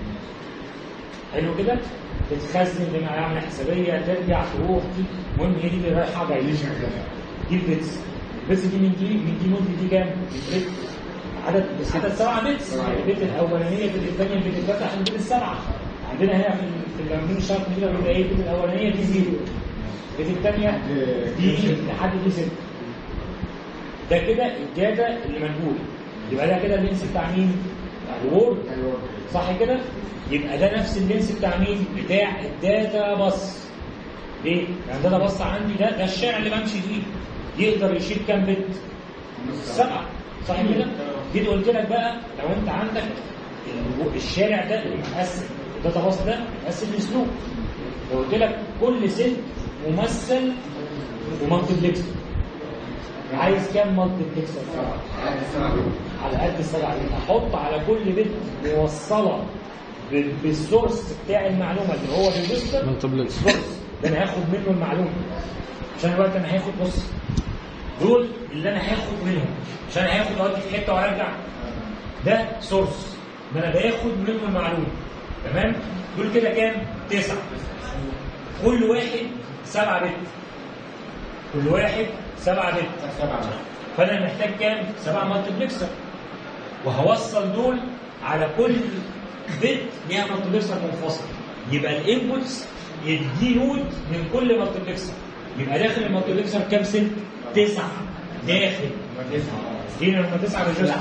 حلو كده؟ تتخزن بمعامل حسابيه ترجع تروح دي المهم هي دي اللي رايحه جايه دي البيتس البيتس دي من دي من دي نود دي كام؟ البيت عدد بس عدد سبعه بيتس البيت الاولانيه البيت الثانيه البيت الثالثه عشان البيت السبعه عندنا هنا في في الجنبين الشرط كده بيبقى ايه البيت الاولانيه دي زيرو البيت الثانيه دي لحد دي ست ده كده الداتا اللي منقوله يبقى ده كده اللينس بتاع مين؟ بتاع الوورد صح كده؟ يبقى ده نفس اللينس بتاع مين؟ بتاع الداتا باص ليه؟ يعني الداتا باص عندي ده ده الشارع اللي بمشي فيه يقدر يشيل كام بت؟ سبعه صح كده؟ جيت قلت لك بقى لو انت عندك ال- الشارع ده متقسم الداتا باص ده متقسم لسلوك لو قلت لك كل سلك ممثل ومالتيبلكسر عايز كام مالتيبلكسر؟ على قد السبعه دي احط على كل بت موصله بال- بالسورس بتاع المعلومه اللي هو الريجستر سورس ده انا هاخد منه المعلومه عشان الوقت انا هاخد بص دول اللي انا هاخد منهم عشان هاخد اودي في حته وارجع ده سورس ده انا باخد منه المعلومه تمام دول كده كام؟ تسعه كل واحد سبعه بت كل واحد سبعه بت فانا محتاج كام؟ سبعه مالتيبلكسر وهوصل دول على كل بت ليها مالتيبلكسر منفصل يبقى الانبوتس يدي نود من كل مالتيبلكسر يبقى داخل المالتيبلكسر كام سلك؟ تسعه داخل هنا لما تسعه ريجستر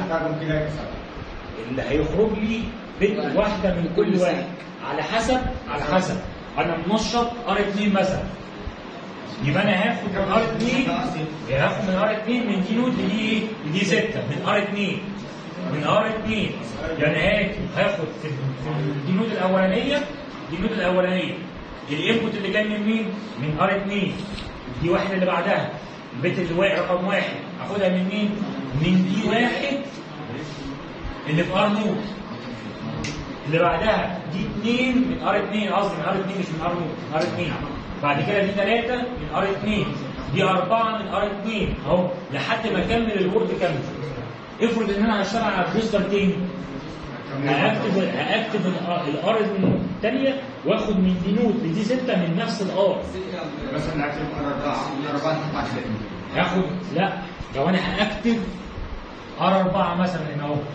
اللي هيخرج لي بنت واحده من كل واحد على حسب على حسب انا منشط ار 2 مثلا يبقى انا هاخد من ار 2 هاخد من ار 2 من دي نود لدي ايه؟ لدي 6 من ار 2 من ار 2 يعني هاخد هاخد في في الدي نود الاولانيه دي النود الاولانيه الانبوت اللي جاي من مين؟ من ار 2 دي واحد اللي بعدها البيت اللي واقع رقم واحد اخدها من مين؟ من دي واحد اللي في ار نود اللي بعدها دي 2 من ار 2 قصدي من ار 2 مش من ار نود من ار 2 بعد كده دي 3 من ار 2 دي 4 من ار 2 اهو لحد ما اكمل الورد كامل افرض ان انا هشتغل على الريجستر تاني هاكتب هاكتب الار الثانيه واخد من دي نود لدي 6 من نفس الار مثلا هكتب اربعه اربعه تطلع كده هاخد لا لو انا هاكتب ار 4 مثلا هنا اهو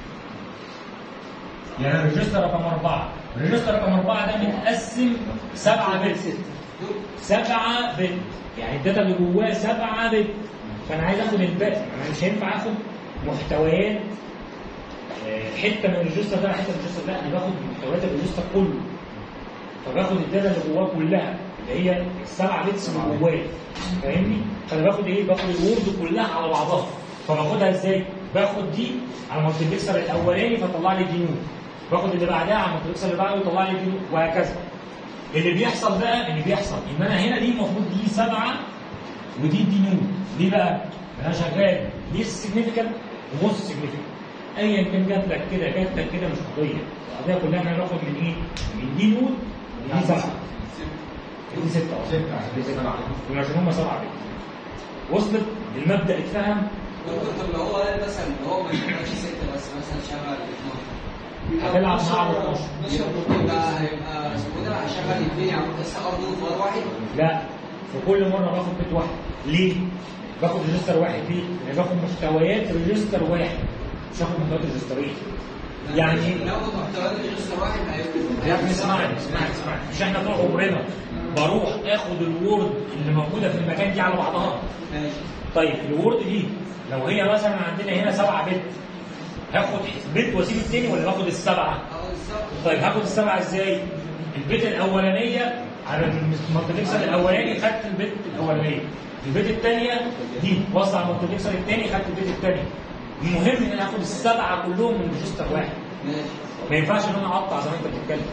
يعني الريجستر رقم 4 الريجستر رقم 4 ده متقسم 7 بت 7 بت يعني الداتا اللي جواه 7 بت فانا عايز اخد الباقي انا مش هينفع اخد محتويات آه، حته من الريجستر ده حته من الريجستر ده انا باخد محتويات الريجستر كله فباخد الداتا اللي جواه كلها اللي هي السبعه بيتس اللي جواه فاهمني؟ فانا باخد ايه؟ باخد الوورد كلها على بعضها فباخدها ازاي؟ باخد دي على المالتيبلكسر الاولاني فطلع لي دي نود باخد اللي بعدها على المالتيبلكسر اللي بعده ويطلع لي دي نود وهكذا اللي بيحصل بقى اللي بيحصل ان انا هنا دي المفروض دي سبعه ودي دي نود ليه بقى؟ انا شغال دي سيجنيفيكانت ونص سيجنيفيكانت ايا كان جات لك كده جات لك كده مش قضيه القضيه كلها انا باخد من ايه؟ من دي نود ودي سبعه ودي سته أهو. سته دي سبعه عشان هم سبعه كده وصلت المبدا اتفهم دكتور طب لو هو قال مثلا لو هو ما شغالش ستة بس مثلا شغال 12 هتلعب مع ال 12 يبقى هيبقى اسمه ده هشغل اثنين يعني بس ار دول في ار واحد لا في كل مره باخد بيت واحد ليه؟ باخد ريجستر واحد ليه؟ يعني باخد محتويات ريجستر واحد مش هاخد محتويات ريجسترين يعني لو محتويات ريجستر واحد هيبقى يا ابني اسمعني اسمعني اسمعني مش احنا طول عمرنا بروح اخد الوورد اللي موجوده في المكان دي على بعضها ماشي طيب الوورد دي لو هي مثلا عندنا هنا سبعة بت هاخد بت واسيب التاني ولا باخد السبعة؟ اه بالظبط طيب هاخد السبعة ازاي؟ البيت الأولانية على المالتيبلكسر الأولاني خدت البيت الأولانية البيت الثانية دي وصل على المالتيبلكسر الثاني خدت البيت الثاني المهم ان انا اخد السبعة كلهم من ريجستر واحد ماشي ما ينفعش ان انا اقطع زي ما انت بتتكلم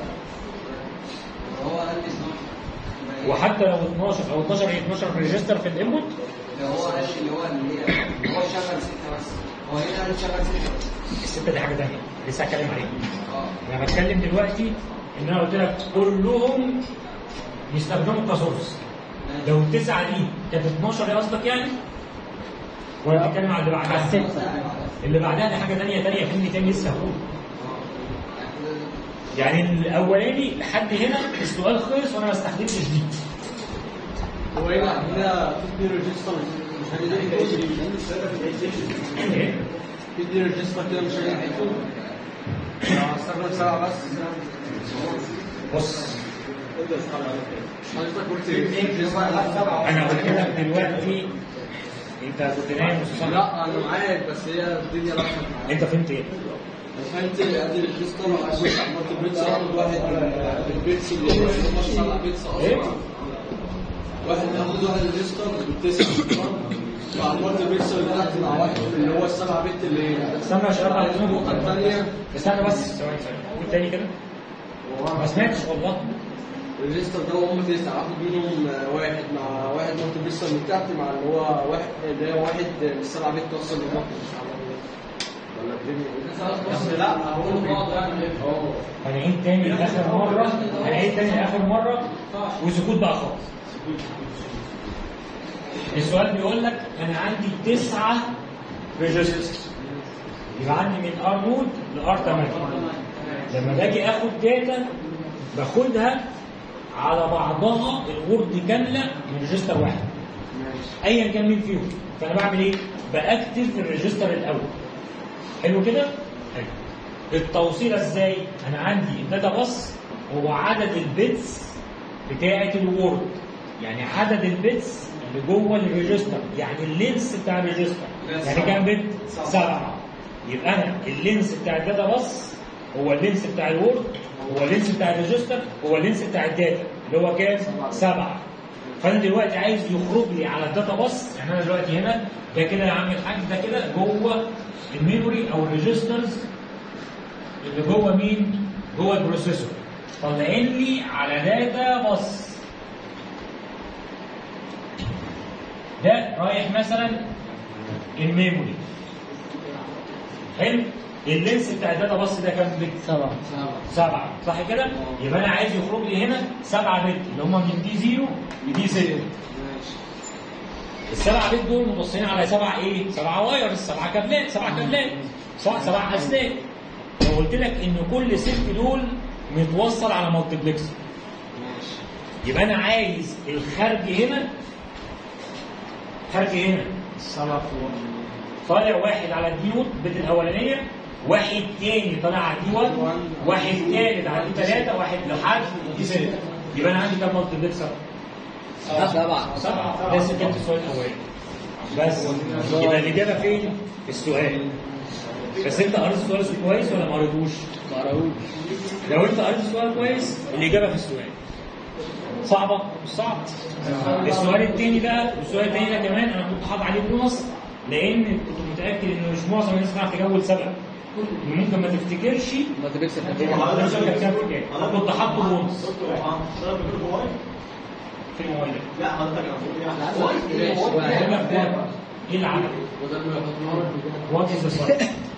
هو قال لي 12 وحتى لو 12 او 12 هي 12 ريجستر في الانبوت اللي هو قال لي اللي هو اللي هي اللي هو شغل ستة بس هو هنا قال شغل ستة بس الستة دي حاجة ثانية لسه هتكلم عليها اه انا بتكلم دلوقتي ان انا قلت لك كلهم يستخدموا كسورس لو التسعه دي كانت 12 يا قصدك يعني؟ ولا بتتكلم على اللي بعدها؟ ستة. اللي بعدها دي حاجه ثانيه ثانيه فهمني تاني لسه هقول يعني الاولاني لحد هنا السؤال خلص وانا ما استخدمتش دي هو هنا هنا في اثنين ريجستر مش هنلاقي إيه؟ في اثنين ريجستر كده مش هنلاقي لو هستخدم سبعة بس بص حضرتك قلت ايه؟ انا قلت لك دلوقتي انت كنت نايم وصحيت لا انا معاك بس هي الدنيا لخبطت معايا انت فهمت ايه؟ فهمت ادي الريجستر عشان عملت بيتس اخد واحد من البيتس اللي هو 12 بيتس ايه؟ اصلا واحد هاخد واحد ريجستر بالتسعة فعملت البيتس اللي تحت مع واحد اللي هو السبعة بيت اللي استنى يا شباب على النقطة الثانية استنى بس ثواني ثواني قول تاني كده ما سمعتش والله الريجستر ده هم تسعة اخد منهم واحد مع واحد نقطة الريجستر من تحت مع اللي هو واحد اللي هو واحد من السبعة بيت توصل للنقطة مش عارف ايه. ولا الدنيا بس لا هو اه هنعيد تاني لاخر مره هنعيد تاني لاخر مره وسكوت بقى خالص السؤال بيقول لك انا عندي تسعه ريجسترز يبقى عندي من ار نود لار 8 لما باجي اخد داتا باخدها على بعضها الورد كامله من ريجستر واحد ايا كان مين فيهم فانا بعمل ايه؟ باكتب في الريجستر الاول حلو كده؟ حلو التوصيله ازاي؟ انا عندي الداتا باص هو عدد البيتس بتاعه الوورد يعني عدد البيتس اللي جوه الريجستر يعني اللينس بتاع الريجستر يعني كام بت؟ سبعه يبقى انا اللينس بتاع الداتا باص هو اللينس بتاع الوورد هو اللينس بتاع الريجستر هو اللينس بتاع الداتا اللي هو كام؟ سبعه فانا دلوقتي عايز يخرج لي على الداتا باص يعني انا دلوقتي هنا ده كده يا عم الحاج ده كده جوه الميموري او الريجسترز اللي جوه مين؟ جوه البروسيسور طلعين لي على داتا بص ده رايح مثلا الميموري حلو اللينس بتاع الداتا بص ده كام بت؟ سبعة سبعة صح كده؟ يبقى انا عايز يخرج لي هنا سبعة بت اللي هم من دي زيرو لدي ستة السبعة بت دول متوصلين على سبعة ايه؟ سبعة وايرز سبعة كابلات سبعة كابلات صح سبعة اسلاك لو قلت لك ان كل سلك دول متوصل على مالتيبلكسر يبقى انا عايز الخارج هنا خارج هنا سبعة طالع واحد على الدي نوت بت الاولانيه واحد تاني طالع على الدي 1 واحد تالت على الدي 3 واحد لحد دي 6 يبقى انا عندي كام مالتيبلكسر؟ سبعة سبعة ده كانت السؤال الاولاني بس يبقى الاجابه فين؟ في السؤال بس انت قريت السؤال كويس ولا ما قريتوش؟ ما قراهوش لو انت قريت السؤال كويس الاجابه في السؤال صعبه مش صعب السؤال التاني ده والسؤال التاني ده كمان انا كنت حاطط عليه بونص لان كنت متاكد ان مش معظم الناس هتعرف تجاوب سبب ممكن ما تفتكرش ما تبكسب ما تقدرش كان كام في كام كنت حاطه بونص في الموبايل لا حضرتك انا بقول هقول لك ده ايه العدد؟ وات از ذا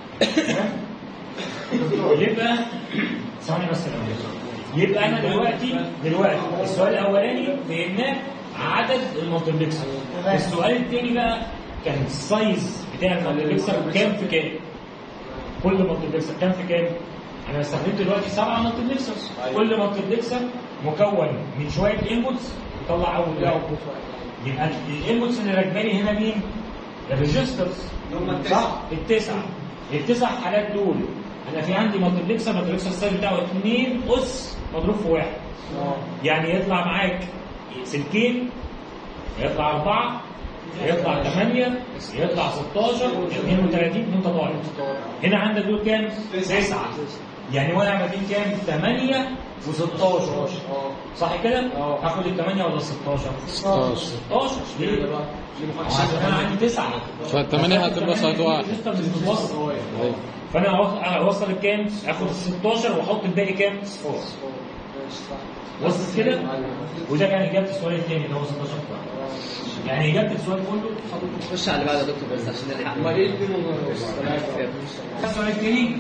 يبقى ثواني بس الأول. يبقى انا دلوقتي دلوقتي السؤال الاولاني فهمناه عدد المالتيبلكسر السؤال الثاني بقى كان السايز بتاع المالتيبلكسر كام في كام كل مالتيبلكسر كام في كام انا استخدمت دلوقتي سبعه مالتيبلكسرز كل مالتيبلكسر مكون من شويه انبوتس يطلع اول واحد يبقى الانبوتس اللي راكباني هنا مين؟ الريجسترز صح التسعه التسع حالات دول انا في عندي مالتيبلكسر مالتيبلكسر السايز بتاعه 2 اس مضروب في واحد يعني يطلع معاك سلكين يطلع أربعة يطلع 8 يطلع 16 32 وانت طالع هنا عندك دول كام؟ 9 يعني واقع ما بين كام؟ 8 و16 صح كده؟ هاخد ال 8 ولا ال 16؟ 16 16 ليه؟ عشان انا عندي 9 فالثمانية هتبقى سايت واحد لسه مش متوصل فانا أوص- اوصل الكام؟ اخد ال 16 واحط الباقي كام؟ صفار وصلت كده؟ وده كان اجابه السؤال الثاني اللي هو 16 فرق. يعني اجابه السؤال كله خش على اللي بعده يا دكتور بس عشان نلحق امال ايه البين ونص؟ السؤال الثاني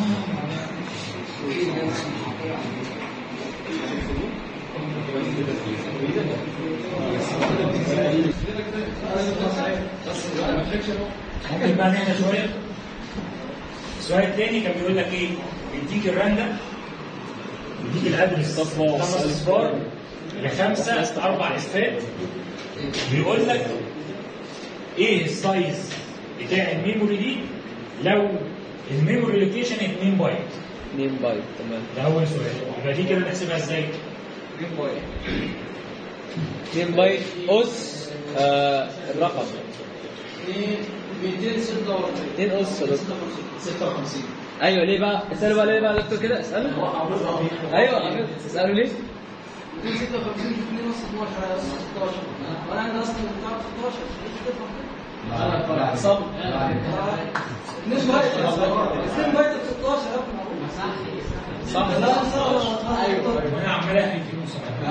ممكن بقى نهدى شويه السؤال الثاني كان بيقول لك ايه؟ بيديك الراندم بيديك الادرس خمس اصفار لخمسه اربع اسفات بيقول لك ايه السايز بتاع الميموري دي لو الميموري لوكيشن 2 بايت 2 بايت تمام ده اول سؤال يبقى دي كده نحسبها ازاي؟ 2 بايت اس آه الرقم 2 اس يا دكتور 56 ايوه ليه بقى؟ اساله بقى ليه بقى يا دكتور كده اساله ايوه عملت. اساله ليه؟ 256 في 2 نص 12 16 وانا عندي اصلا بتاع 16 لا لا صبر 2 بايت 2 بايت ب 16 يا ابني صح لا صح ايوه انا عمال احكي في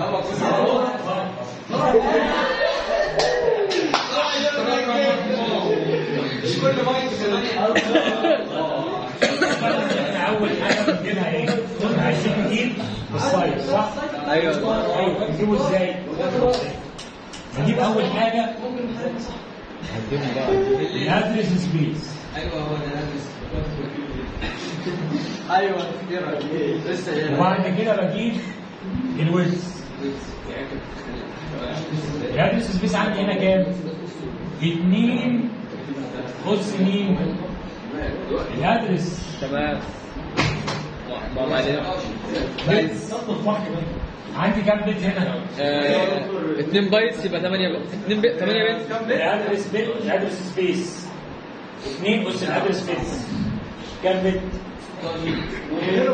مش كل بايت احنا اول حاجه بنجيبها ايه؟ كنا عايزين نجيب السايز صح؟ ايوه ايوه نجيبه ازاي؟ نجيب اول حاجه الادرس سبيس ايوه هو ده لازم ايوه لسه هنا وبعد كده بجيب الويدز الادرس سبيس عندي هنا كام؟ 2 اس مين؟ الادرس تمام ماما علينا بس عندي كام بيت هنا؟ 2 بايتس يبقى 8 بت 2 بت 8 بت الادرس بيت الادرس سبيس 2 اس الادرس سبيس كام بت؟ 2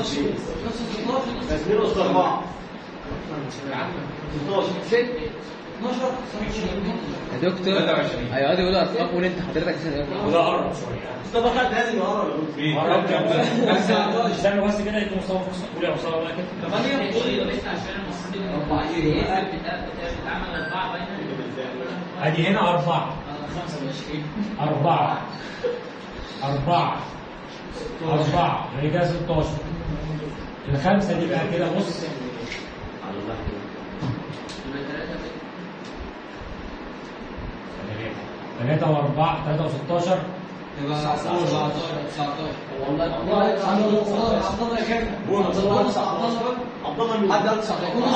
اس 4 16 يا دكتور هيقعدوا يقولوا ارقام قول انت حضرتك عشان يقولوا. وده قرب شويه مصطفى خد لازم يقرب قرب كده استنى بس كده يكون مصطفى فرصه قول يا مصطفى بقى كده ادي هنا أربعة أربعة أربعة أربعة يعني كده 16 الخمسة دي بقى كده بص ثلاثة وأربعة ثلاثة وستاشر حد قال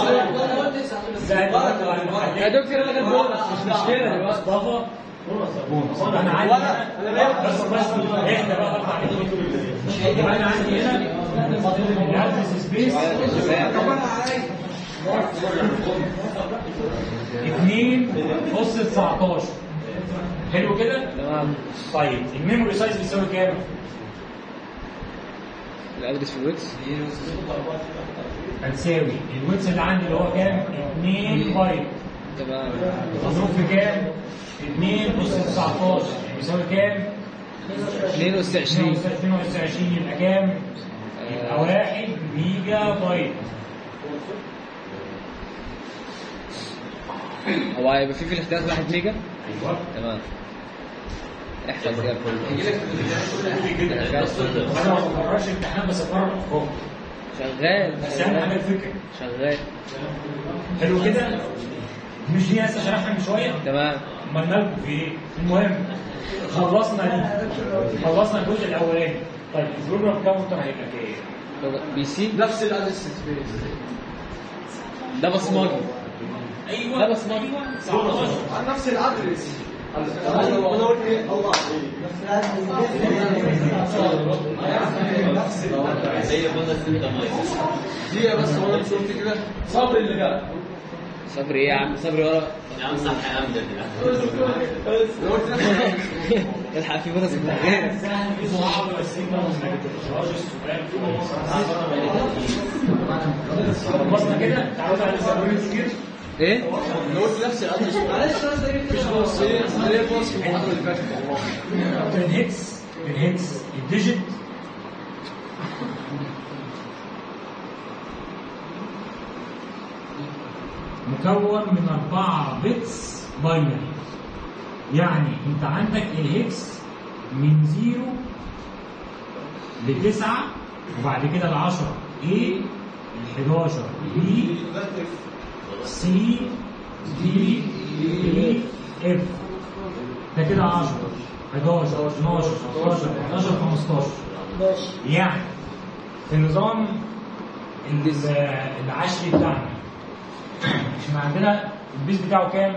19 يا دكتور انا كان بونص مش مشكله دلوقتي مصطفى بونص أنا عندي هنا بس بس اهدى بقى ارفع ايديك يبقى أنا عندي هنا الأدرس سبيس اتنين أس 19 حلو كده؟ تمام طيب الميموري سايز بيساوي كام؟ الادرس في الويكس هتساوي الويتس اللي عندي اللي هو كام؟ 2 بايت تمام مضروب في كام؟ 2 أس 19 يعني بيساوي كام؟ 2 اس 20 22 يبقى كام؟ يبقى 1 ميجا بايت هو هيبقى في في الاختيارات 1 ميجا ايوه تمام احفظ يا انا ما بكررش امتحان بس بكرر افكار شغال بس اهم حاجه الفكره شغال حلو كده؟ مش دي لسه شرحها من شويه؟ تمام امال مالكم في ايه؟ المهم خلصنا دي خلصنا الجزء الاولاني طيب البروجرام كاونتر هيبقى كام؟ بي سي نفس الادرس سبيس ده بصمجي ايوه لا بس ما- ايوه 19 عن نفس الادرس انا قلت ايه الله دي بس هو انا مش قلت كده صبر اللي جاب صبري ايه يا عم صبري ورا انا قلت نفس الحق في بونص امتحان خلصنا كده تعالوا على السيرفر كتير ايه انا قلت نفس الادرس معلش مش بص ايه ايه بص في المحاضره اللي فاتت والله الهكس الهكس الديجيت مكون من أربعة بيتس باينري يعني أنت عندك الهكس من زيرو لتسعة وبعد كده العشرة A الحداشر B C D E F ده كده 10 11 12 13 14 15 ماشي يعني في النظام ال- العشري بتاعنا احنا عندنا البيس بتاعه كام؟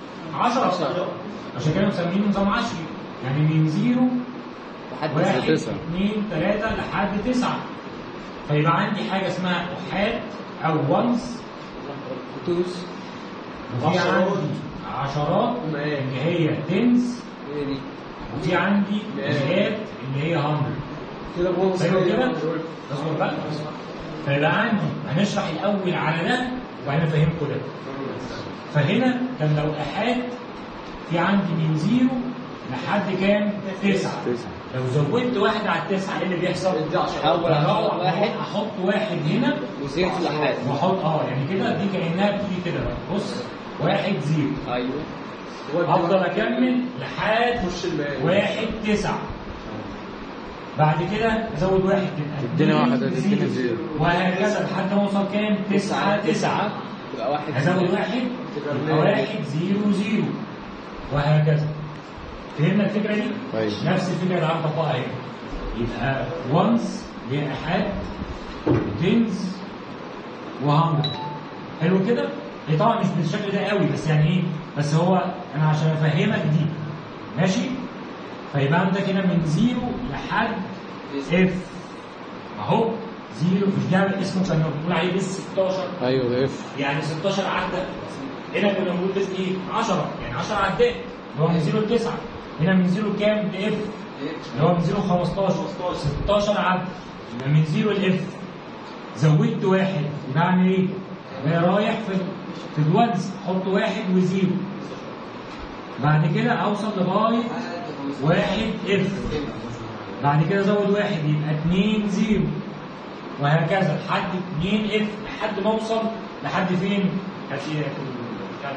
10 عشان كده مسمينه نظام عشري يعني من زيرو لحد واحد تسعة. اثنين ثلاثة لحد تسعة فيبقى عندي حاجة اسمها أحاد أو وانس توس وفي عندي عشرات اللي هي تنس هي دي وفي عندي مئات اللي هي 100 كده بونص حلو كده؟ اصبر بقى اصبر. فيبقى عندي هنشرح الاول على ده وبعدين افهمكم ده فهنا كان لو احاد في عندي من زيرو لحد كام؟ تسعة لو زودت واحد على التسعة ايه اللي بيحصل؟ أول بروح واحد. احط واحد هنا وزيرو في الاحاد واحط اه يعني كده دي كانها بتيجي كده بقى بص واحد زيرو ايوه افضل اكمل لحد خش المال واحد تسعة بعد كده ازود واحد تبقى تديني اتنين واحد، هتديني زيرو. وهكذا لحد ما اوصل كام؟ تسعة تسعة تبقى واحد ازود واحد يبقى واحد زيرو زيرو وهكذا فهمنا الفكرة دي؟ طيب. نفس الفكرة اللي عم طبقها هنا يبقى وانس اللي هي احاد تنز وهندرد حلو كده؟ هي طبعا مش بالشكل ده قوي بس يعني ايه؟ بس هو انا عشان افهمك دي ماشي؟ فيبقى عندك هنا من زيرو لحد اف اهو زيرو مش ده اسمه كان بنقول عليه بس 16 ايوه ده اف يعني 16 عدى هنا كنا بنقول بس ايه 10 يعني 10 عدات اللي هو من 0 ل 9 هنا من 0 لكام لاف اللي هو من 0 ل 15 16 عدى يبقى من 0 لاف زودت واحد يبقى اعمل ايه؟ يبقى رايح في في الونز احط واحد وزيرو بعد كده اوصل لغايه واحد اف بعد كده ازود واحد يبقى اتنين زيرو وهكذا لحد اتنين اف لحد ما اوصل لحد فين؟ هات لي يعني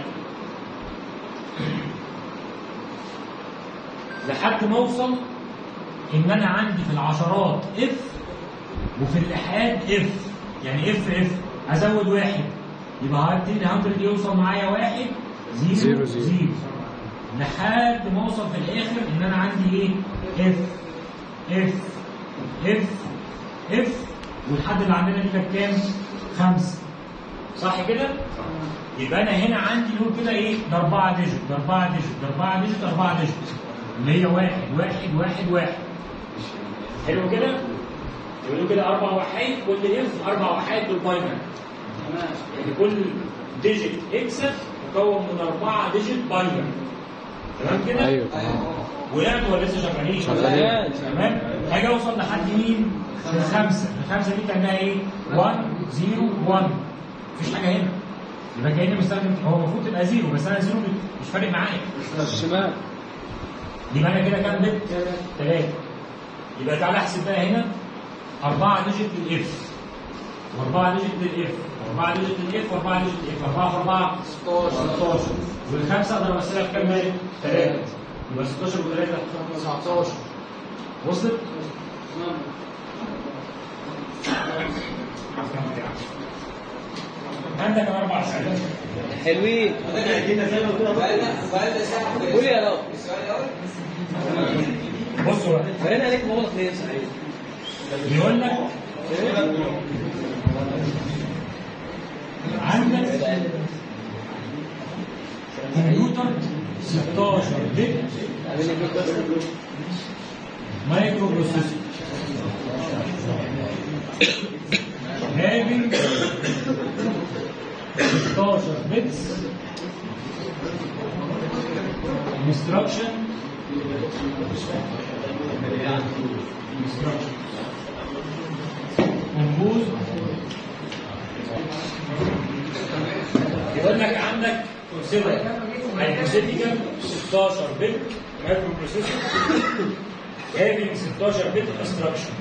لحد ما اوصل ان انا عندي في العشرات اف وفي الإحاد اف يعني اف اف ازود واحد يبقى هبتدي 100 يوصل معايا واحد زيرو زيرو، زيرو, زيرو. زيرو. لحد ما اوصل في الاخر ان انا عندي ايه اف اف اف اف والحد اللي عندنا دي كانت كام؟ خمسة صح كده؟ يبقى انا هنا عندي نقول كده ايه؟ ده اربعة ديجيت ده اربعة ديجيت ده اربعة ديجيت اربعة ديجيت اللي هي واحد واحد واحد واحد حلو كده؟ يقولوا كده اربع وحيد كل اف اربع وحيد بالباينري يعني كل ديجيت اكسل مكون من اربعه ديجيت باينري تمام كده؟ ايوه وقعت ولا لسه شغالين؟ شغالين. تمام؟ هاجي اوصل لحد مين؟ الخمسه، الخمسه دي كانها ايه؟ 1 0 1 مفيش حاجه هنا يبقى كاني مستخدم هو المفروض تبقى زيرو بس انا زيرو مش فارق معايا الشمال يبقى انا كده كام بت؟ ثلاثه يبقى تعالى احسب بقى هنا أربعة ديجيت للإف وأربعة ديجيت للإف وأربعة ديجيت للإف وأربعة ديجيت للإف أربعة في أربعة 16 والخمسة أقدر أمثلها بكام مالك؟ ثلاثة يبقى 16 وثلاثة 19 وصلت؟ عندك أربع ساعات حلوين وبعد ساعة قول يا رب السؤال الأول بصوا بقى باين عليك مغلق ليه صحيح بيقول لك عندك كمبيوتر 16 بت مايكرو بروسيسور having 16 bits instruction instruction composed يقول لك عندك consider hypothetical 16 bit microprocessor having 16 bit instruction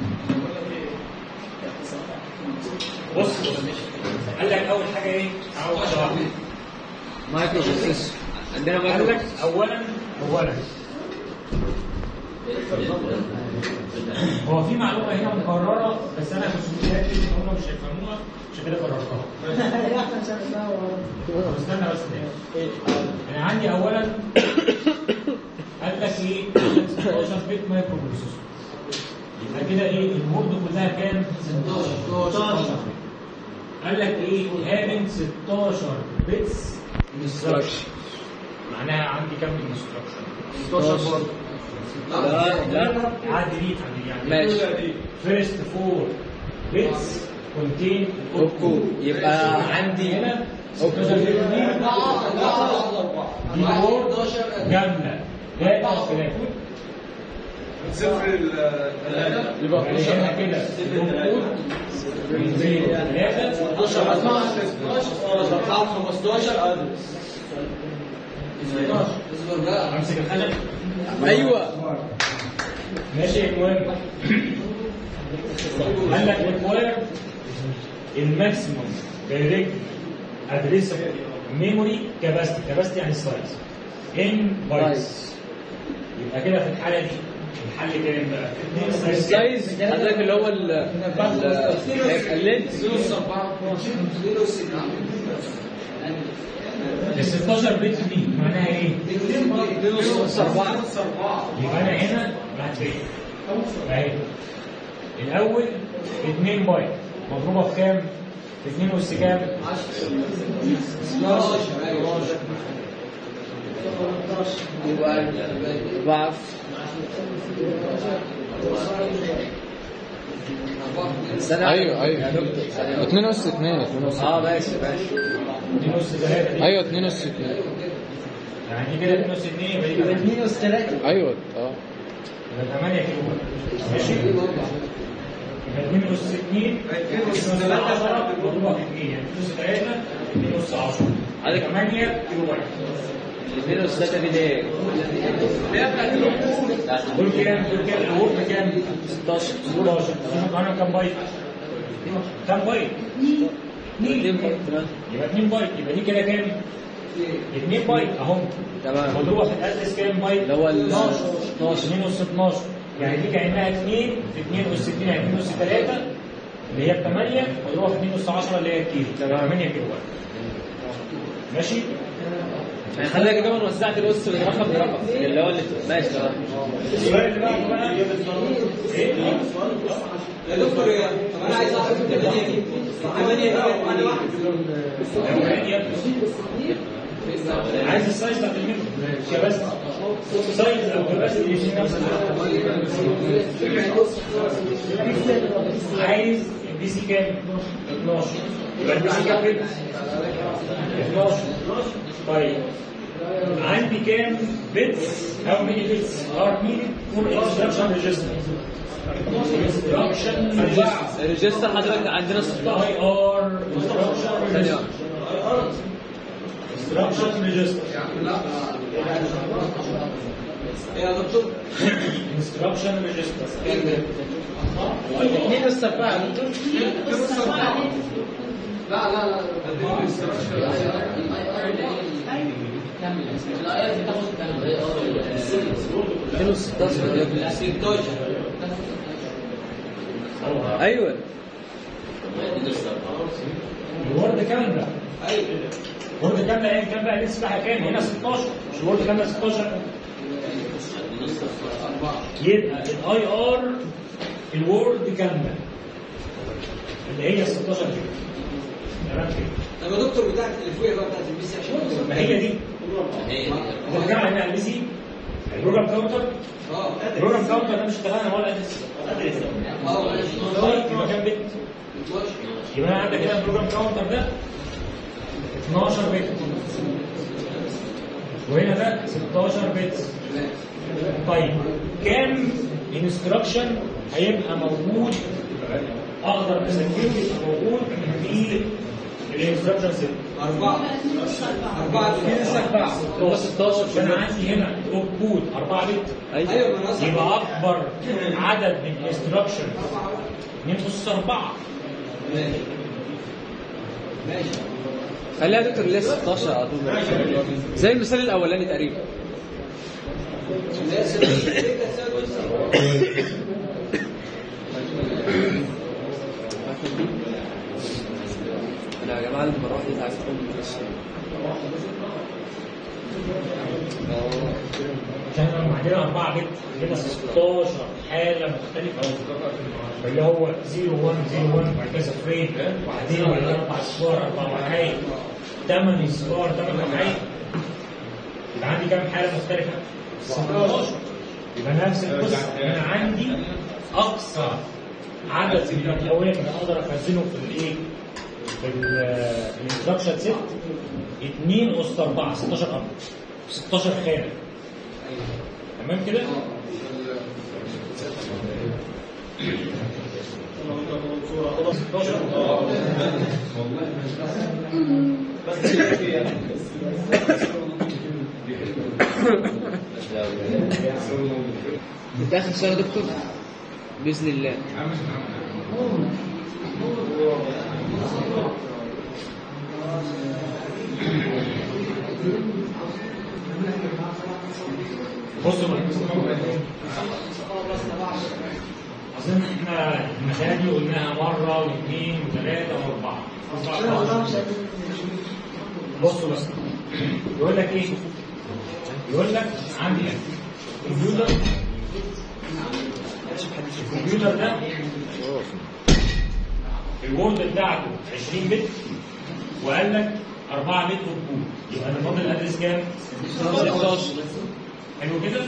بص بص قال لك اول حاجه ايه؟ اول واحده واحده مايكرو بروسيسور عندنا قال مايكرو لك اولا اولا هو في معلومه هنا مكرره بس انا مش متاكد ان هم مش هيفهموها عشان كده كررتها طب استنى بس ده انا عندي اولا قال لك ايه 16 بت مايكرو بروسيسور يبقى كده ايه البورد كلها كام 16 قال لك ايه having 16 بيتس instruction معناها عندي كام instruction 16 برضه لا لا عادي دي عادي يعني ماشي فيرست فور بيتس كونتين اوكو يبقى عندي هنا 16 بت دي دي بورد كامله لا اختلاف صفر ال يبقى هنا كده الكود من زيرو ثلاثة 12 4 15 ادرس اصبر بقى امسك الخشب ايوه ماشي المهم قال لك ريكواير الماكسيموم دايركت ادريس ميموري كاباسيتي كاباسيتي يعني سلايز ان بايتس يبقى كده في الحاله دي الحل كام بقى؟ السايز حضرتك اللي هو ال ال- هيبقى اللينس ال 16 بت دي معناها ايه؟ نص أربعة يبقى انا هنا بعد ايه؟ اهي الاول 2 بايت مضروبه في كام؟ في 2 اس كام؟ 16 يبقى أربعة سنة ايوه ايوه 2 اس 2 2 اس اه ماشي ماشي 2 اس 3 دي ايوه 2 اس 2 يعني كده 2 اس 2 يبقى يبقى 2 اس 3 ايوه اه يبقى 8 كيلو ماشي 2 أس 2 2 أس 10 مضروبة في 2 يعني 2 أس 3 2 أس 10 عندك 8 كيلو واحد الاثنين أس 3 دي ليه؟ دول كام؟ دول كام؟ الورد كام؟ 16 16 انا كام بايت؟ كام بايت؟ 2 بايت يبقى 2 بايت يبقى دي كده كام؟ 2 بايت اهو تمام مضروبه في الاسس كام بايت؟ اللي هو ال 12 2 اس 12 يعني دي كانها 2 في 2 اس 2 يعني 2 اس 3 اللي هي ب 8 مضروبه في 2 اس 10 اللي هي الكيلو 8 كيلو واحد ماشي؟ يعني خلينا كده انا وزعت الاس من رقم لرقم اللي هو اللي ماشي تمام السؤال اللي بعده بقى ايه؟ يا دكتور يا طب انا عايز اعرف الثمانية دي الثمانية دي انا واحد عايز السايز بتاعت المتر مش يا بس سايز او كباسيتي يمشي نفس الحاجة. عايز البي سي كام؟ 12 يبقى البي سي كام كده؟ 12 طيب عندي كام بيتس او ميني بيتس ار نيدد فور انستراكشن ريجستر انستراكشن ريجستر الريجستر حضرتك عندنا 16 اي ار انستراكشن ثانية ريجستر انستراكشن ريجستر يا دكتور انستراكشن ريجستر اثنين اس 4 لا لا لا 216 ايوه الورد كامله ايوه الورد كامله ايه كام بقى لسه بقى كام هنا 16 مش الورد كامله 16 يبقى الاي ار الورد كامله اللي هي 16 كده تمام كده طب يا دكتور بتاعت اللي فوقيها بقى بتاعت البي سي عشان ما هي دي انت بتتكلم عن على البي سي البروجرام كاونتر اه البروجرام كاونتر ده مش اشتغلنا ولا ادرس اه ماشي طيب يبقى كام بت؟ يبقى انا عندك هنا البروجرام كاونتر ده 12 بت وهنا ده 16 بت طيب كام انستراكشن هيبقى موجود اقدر اسجله يبقى موجود في الانستراكشن سيت أربعة أربعة أربعة هو 16 في فانا النص. عندي هنا كود 4 بت ايوه أيوة ما أنا أصلا يبقى اكبر عدد من الانستراكشن 2 اس 4 ماشي ماشي خليها يا دكتور اللي هي 16 على طول زي المثال الاولاني تقريبا اللي هي ستة تساوي تسعة. انا يا جماعه المروحه دي عايز تكون عشان لما عندنا 4 بت عندنا 16 حاله مختلفه اللي هو 0 1 0 1 بعد كده صفرين وبعدين بعد كده اربع صفار اربع وحايد 8 صفار 8 وحايد يبقى عندي كام حاله مختلفه؟ 16 يبقى نفس القصه انا عندي اقصى عدد من الاقوام اللي اقدر اخزنه في الايه؟ في الانستراكشن سيت 2 اس 4 16 امر 16 خانه تمام كده؟ انت اخر سؤال يا دكتور باذن الله بصوا بقى اظن احنا المسائل دي قلناها مره واثنين وثلاثه واربعه أربعة. بصوا بس يقول لك ايه؟ يقول لك عندي كمبيوتر الكمبيوتر ده الوورد بتاعته 20 بت وقال لك 4 بت وكود يبقى انا فاضل الادرس كام؟ 16 حلو كده؟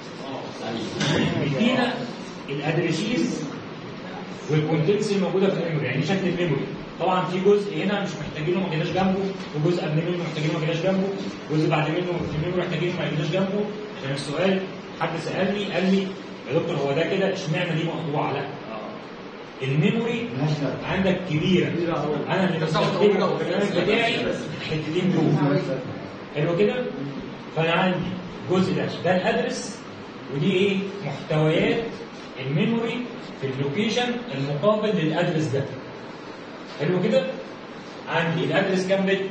بيدينا الادريسيز والكونتنتس الموجوده في الميموري يعني دي شكل الميموري طبعا في جزء هنا مش محتاجينه ما جيناش جنبه وجزء قبل منه محتاجينه ما جيناش جنبه جزء بعد منه في الميموري محتاجينه ما جيناش جنبه عشان السؤال حد سالني قال لي يا دكتور هو ده كده اشمعنى دي مقطوعه لا الميموري عندك كبيره انا اللي بستخدمها في البرنامج بتاعي الحتتين دول حلو كده فانا عندي جزء ده ده الادرس ودي ايه محتويات الميموري في اللوكيشن المقابل للادرس ده حلو كده عندي الادرس كام بت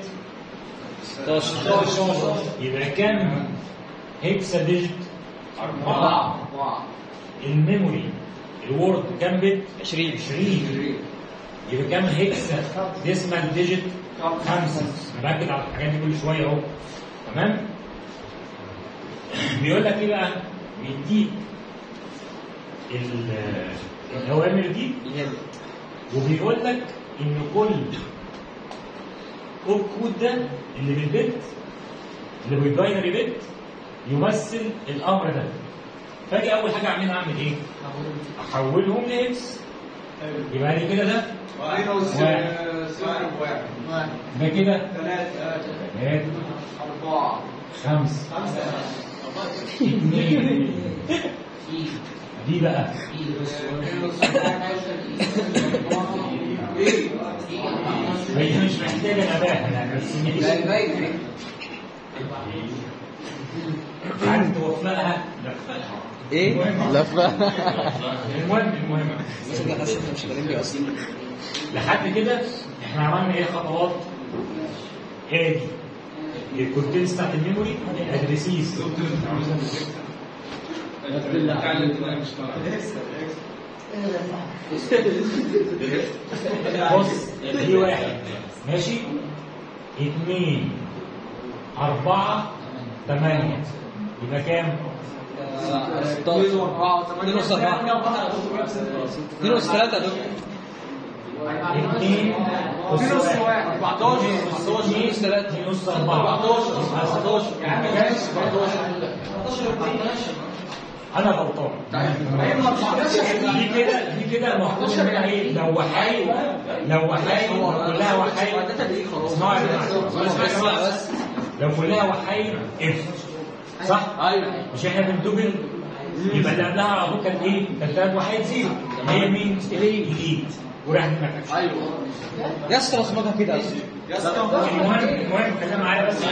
16 يبقى كام هيكسا ديجيت أربعة الميموري الوورد كام بت 20 20 يبقى كام هيكسا ديسمال ديجيت خمسة أنا باكد على الحاجات دي كل شوية أهو تمام بيقول لك إيه بقى بيديك ال- الأوامر دي وبيقول لك إن كل كود كود ده اللي بالبت اللي بالباينري بت يمثل الامر ده فاجي اول حاجه اعملها اعمل ايه؟ احولهم لاكس يبقى لي كده ده واحد ده كده ثلاثة أربعة خمسة اثنين دي بقى هي مش محتاجة نباهة يعني بس ماشي عايز توفقها لفقها ايه؟ لفة المهم المهم لحد كده احنا عملنا ايه خطوات؟ ادي الكونتنتس بتاعت الميموري الادريسيز بص دي واحد ماشي اثنين أربعة ثمانية يبقى كام؟ اثنين وأربعة وثمانية اتنين ونص أربعة. اتنين ونص ثلاثة دول اثنين اثنين ونص واحد 14 اثنين ثلاثة اثنين نص أربعة 14 14 يا عم ماشي 14 أنا غلطان دي كده دي كده المفروض منها ايه؟ لو وحايد لو وحايد لو كلها وحايد اسمعوا يا جماعة اسمع بس لو كلها وحايد اف صح؟ ايوه مش احنا بندوبل يبقى اللي قبلها على طول كانت ايه؟ كانت ثلاث وحيد زيرو هي مين؟ الإيد وراحت مكانش ايوه يا اسطى اظبطها كده يا اسطى المهم المهم خلينا معايا بس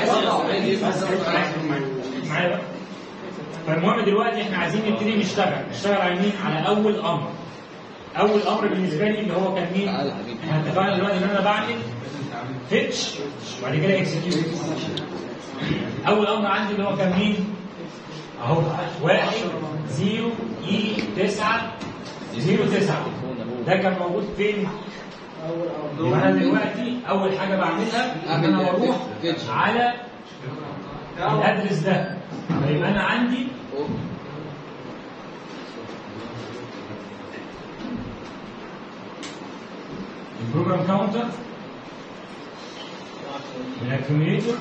معايا بقى فالمهم دلوقتي احنا عايزين نبتدي نشتغل نشتغل على مين؟ على أول أمر أول أمر بالنسبة لي اللي هو كان مين؟ تعالى يا حبيبي. احنا اتفقنا دلوقتي إن أنا بعمل فيتش وبعد كده اكسكيوت أول أمر عندي اللي هو كان مين؟ أهو واحد زيرو إي تسعة زيرو تسعة ده كان موجود فين؟ يبقى أنا دلوقتي أول حاجة بعملها إن أنا بروح فيتش. على الأدرس ده فيبقى أنا عندي البروجرام كاونتر والاكيوميليتور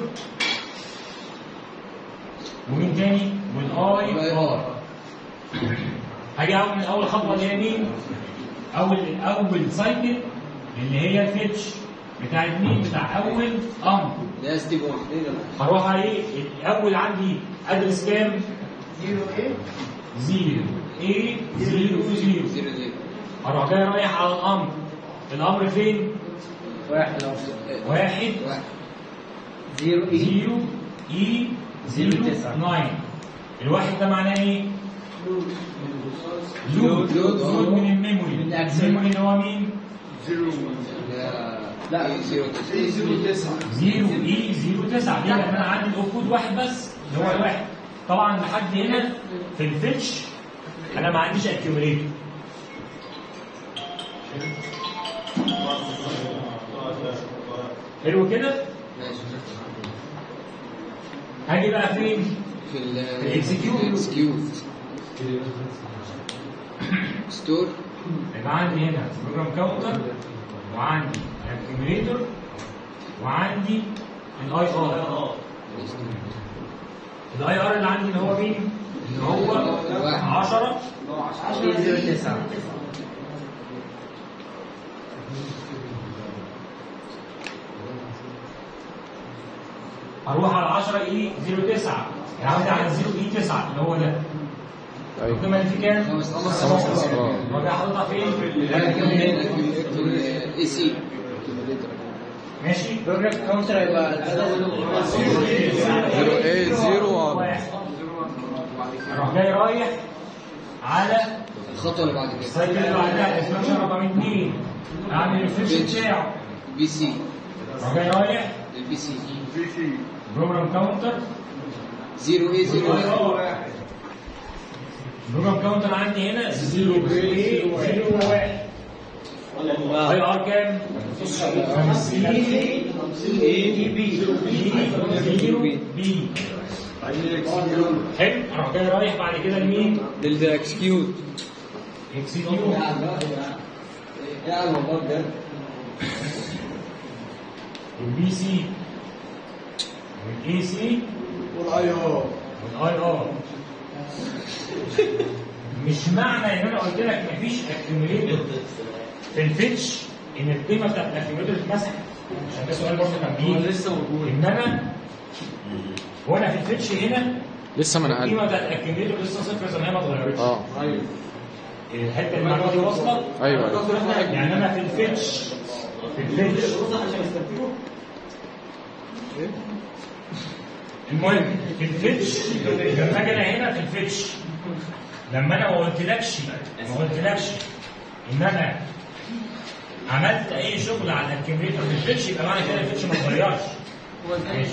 ومين تاني؟ والاي ار هاجي اول من اول خطوه اللي هي مين؟ اول اول سايكل اللي هي الفيتش بتاعت مين؟ بتاع اول امر يا ستيب 1 هروح على ايه؟ الاول عندي ادرس كام؟ زيرو ايه؟ زيرو ايه؟ زيرو زيرو زيرو زيرو هروح جاي رايح على الامر الامر فين؟ واحد أو واحد زيرو إيه زيرو اي زيرو زيرو تسعة. ناين الواحد ده معناه ايه؟ لود لود. لود من الميموري من الأجزاء. الميموري اللي هو مين؟ لا. زيرو ايه زيرو تسعة زيرو اي زيرو تسعة ليه؟ لأن أنا عندي الأوفود واحد بس اللي هو الواحد طبعا لحد هنا في الفيتش أنا ما عنديش اكيوميليتور حلو كده؟ ماشي هاجي بقى فين؟ في ال الإكسكيوت. الاكسكيوت ستور يبقى عندي هنا بروجرام كاونتر وعندي الاكيوميليتور وعندي الاي ار الاي ار اللي عندي اللي هو مين؟ اللي هو واحد. 10 زيرو تسعة هروح على 10 اي 09 يعني عندي على 0 اي 9 اللي هو ده أيوة. القيمه اللي في كام؟ خمس خمس أصفار. وده حاططها فين؟ اي سي ماشي بروجرام كاونتر هيبقى زيرو ايه زيرو واحد اروح جاي رايح على الخطوه اللي بعد كده السايكل اللي بعدها اكسبانشن رقم 2 اعمل الفيش بتاعه بي سي اروح جاي رايح البي سي بروجرام كاونتر زيرو اي زيرو بروجرام كاونتر عندي هنا 0 0 1 اي ار كام؟ 50 اي بي 0 بي حلو اروح جاي رايح بعد كده لمين؟ للاكسكيوت اكسكيوت يعني الموضوع بجد البي سي والاي سي والاي ار والاي ار مش معنى ان انا قلت لك مفيش اكيوميليتور في الفيتش ان القيمه بتاعت الاكيوميليتور اتمسحت عشان ده سؤال برضه كان هو بيجي لسه موجود ان انا وانا في الفيتش هنا لسه ما القيمه نقل بتاعت الاكيوميليتور لسه صفر زي ما هي ما اتغيرتش اه ايوه الحته المعلومه دي واصله ايوه أيوة. يعني انا في الفيتش في الفيتش المهم في الفيتش لما اجي انا هنا في الفيتش لما انا ما قلتلكش ما قلتلكش ان انا عملت اي شغل على الاكيوميتر في الفيتش يبقى معنى كده الفيتش ما اتغيرش ماشي.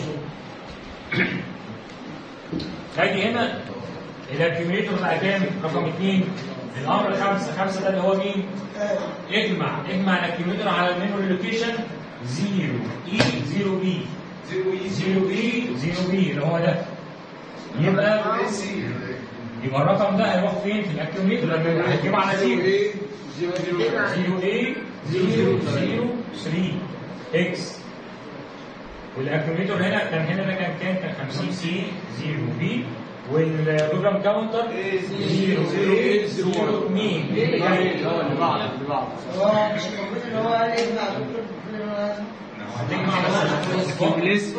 هاجي هنا الاكيوميتر بقى كام؟ رقم اثنين الامر خمسه خمسه ده اللي هو مين؟ اجمع اجمع الاكيوميتر على الميموري لوكيشن 0 اي 0 بي 0 بي 0 بي اللي هو ده يبقى يبقى الرقم ده هيروح فين في الاكيوميتر لما هتجيبه على 0 0 a 0 0 3 اكس والاكيوميتر هنا كان هنا ده كان كام؟ كان 50 سي 0 بي والبروجرام كاونتر 0 0 0 2 اللي بعده اللي بعده هو مش الكمبيوتر اللي هو قال يجمع دكتور الكمبيوتر اللي هو هتجمع بس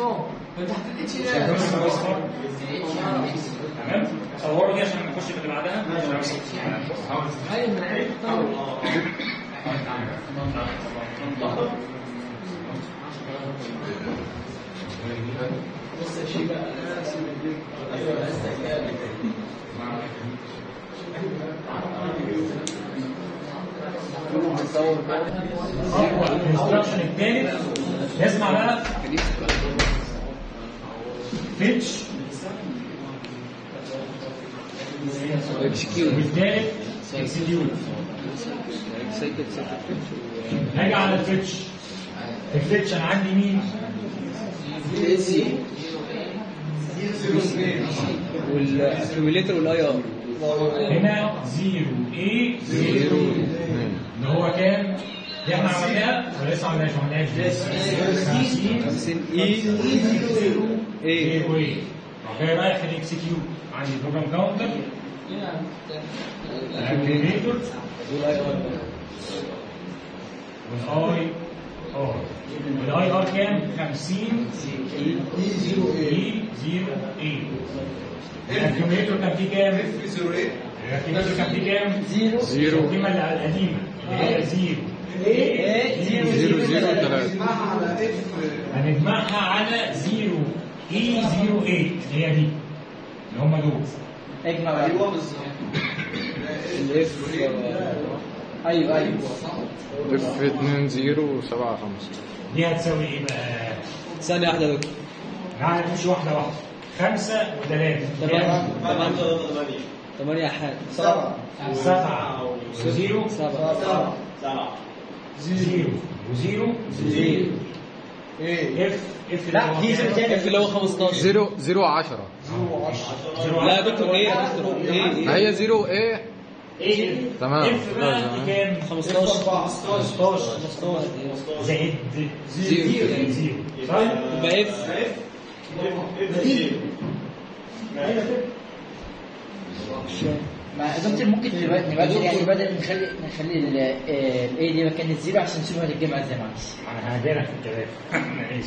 تمام صوروا دي عشان نخش في اللي بعدها الانستراكشن الثالث اسمع بقى فيتش اكسكيوت والثالث اكسكيوت هاجي على الفيتش الفيتش انا عندي مين؟ اي سي والاكيوميليتر والاي ار هنا 0 اي 0 اللي هو كام؟ دي احنا عملناها ولا لسه ما عملناش؟ ما عملناش دي 50 50 اي اي اي واي راح جاي رايح الاكسكيوت عندي البروجرام كاونتر الاكيوميتر والاي ار والاي ار الاي ار كام؟ 50 اي 0 اي 0 اي الاكيوميتر كان فيه كام؟ الاكيوميتر كان فيه كام؟ زيرو القيمه اللي على القديمه اللي هي 0 زيرو زيرو تلاتة هنجمعها على 0 اي 0 8 هي دي اللي هم دول اجمع بقى الاف ايوه ايوه اف اتنين زيرو سبعة خمسة دي هتساوي ايه بقى؟ ثانية واحدة يا دكتور تعالى نمشي واحده واحده خمسة وثلاثة تمام تمام ثمانية حاجة سبعة سبعة وزيرو سبعة زيرو وزيرو زيرو ايه اف اف لا في زيرو تاني اف اللي هو 15 زيرو زيرو عشرة لا يا دكتور ايه يا دكتور ايه ما هي زيرو ايه ايه تمام. اف بقى تمام. دي كام؟ 15 15 زائد زيرو. زيرو صح؟ يبقى اف مع دكتور ممكن نبدل نبدل يعني بدل نخلي نخلي الاي دي مكان الزيرو عشان نشوفها تتجمع ازاي معلش انا هاجرك في الكلام معلش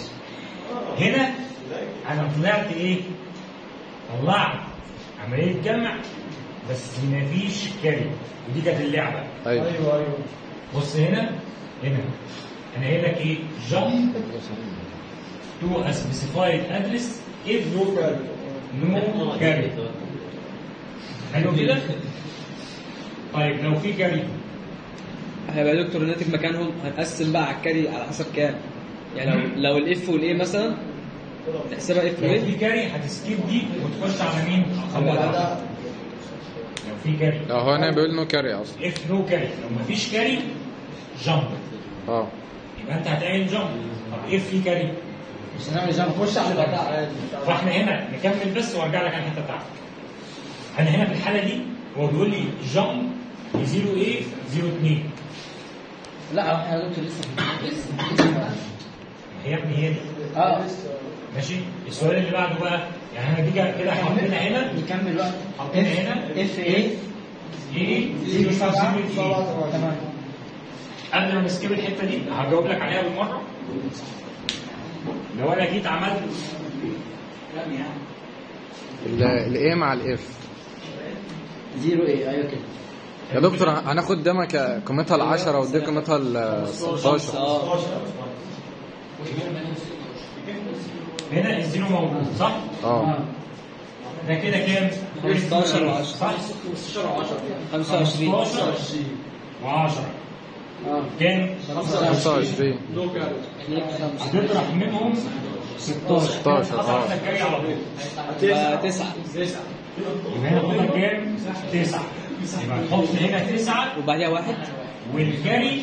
هنا انا طلعت ايه؟ طلعت عمليه جمع بس مفيش كاري ودي كانت اللعبه ايوه ايوه ايوه بص هنا هنا انا قايل لك ايه jump to a specified address if no carry حلو كده طيب لو في كاري هيبقى يا دكتور الناتج مكانهم هنقسم بقى على الكاري على حسب كام يعني لو لو الاف والايه مثلا نحسبها اف لو وايه في كاري هتسكيب دي وتخش على مين؟ على بعض. لو في كاري لا هو هنا بيقول نو كاري اصلا اف نو كاري لو مفيش كاري جامب اه يبقى انت هتعمل جامب طب اف في كاري مش هنعمل جامب خش على البتاع عادي فاحنا هنا نكمل بس وارجع لك على الحته بتاعتك انا هنا في الحاله دي هو بيقول لي جامب 0 ايه 0 2 لا احنا يا دكتور لسه هي يا ابني هي دي اه ماشي السؤال اللي بعده بقى يعني احنا دي كده حطينا هنا نكمل بقى حطينا هنا اف ايه ايه 0 0 0 تمام قبل ما نسكيب الحته دي هجاوب لك عليها بالمره لو انا جيت عملت الايه مع الاف زيرو ايه ايوه كده يا دكتور هناخد ده مك- قيمتها ال 10 ودي قيمتها ال 16 اه هنا الزيرو موجود صح؟ اه ده كده كام؟ 15 و10. صح؟ 25 15 و10 اه كام؟ 25 نو كاري هتطرح منهم 16 16 اه ده الجري على طول يبقى 9 يبقى هنا خدها كام؟ 9 يبقى نحط هنا 9 وبعديها واحد والجري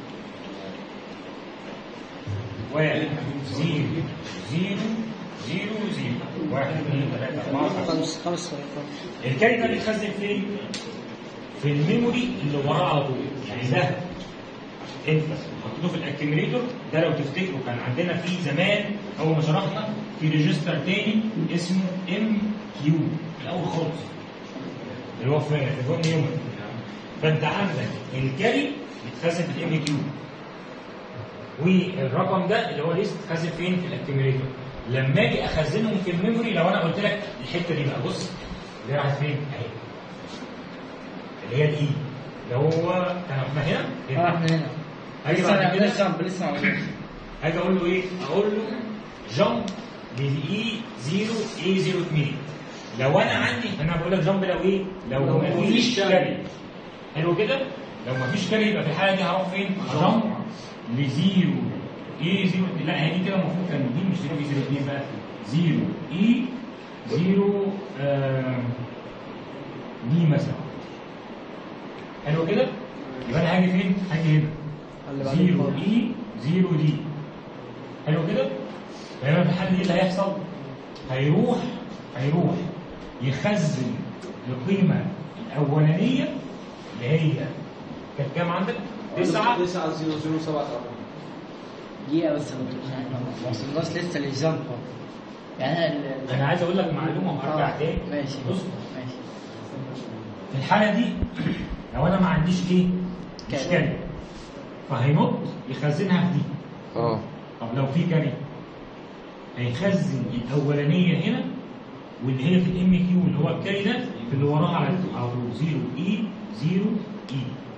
واحد زيرو زيرو زيرو زيرو واحد اثنين ثلاثة أربعة خمسة خمس خمس الكاري ده بيتخزن فين؟ في الميموري اللي وراه على طول يعني ده انت حطيته في الاكيوميليتور ده لو تفتكروا كان عندنا في زمان اول ما شرحنا في ريجستر تاني اسمه ام كيو الاول خالص اللي هو في في فون نيومن فانت عندك الكاري بيتخزن في الام كيو والرقم ده اللي هو ليست اتخزن فين في الاكيوميليتور لما اجي اخزنهم في الميموري لو انا قلت لك الحته دي بقى بص اللي راحت فين اهي اللي هي الاي اللي هو كان احنا هنا اه احنا هنا هاجي لسه بعد ما كده عملناش جامب لسه ما عملناش هاجي اقول له ايه؟ اقول له جامب للاي 0 اي 0 2 لو انا عندي انا بقول لك جامب لو ايه؟ لو مفيش كاري حلو كده؟ لو مفيش كاري يبقى في الحاله دي هروح فين؟ جامب ل 0 اي 0 لا هي دي كده المفروض كان دي مش 0 اي 0 2 بقى 0 اي 0 آه، دي مثلا حلو كده؟ يبقى انا هاجي فين؟ هاجي هنا 0 اي 0 دي حلو كده؟ فهنا في الحاله دي اللي هيحصل هيروح هيروح يخزن القيمه الاولانيه اللي هي كانت كام عندك؟ 9 9 0 0 7 دقيقة بس يا دكتور عشان احنا ما وصلناش لسه للجامب يعني أنا ال- انا عايز اقول لك معلومه وهرجع آه، تاني ماشي بص ماشي في الحاله دي لو انا ما عنديش ايه؟ مش كاري. كاري فهينط يخزنها في دي اه طب لو في كاري هيخزن الاولانيه هنا واللي هي في الام كيو اللي هو الكاري ده في اللي وراها على على طول 0 اي 0 اي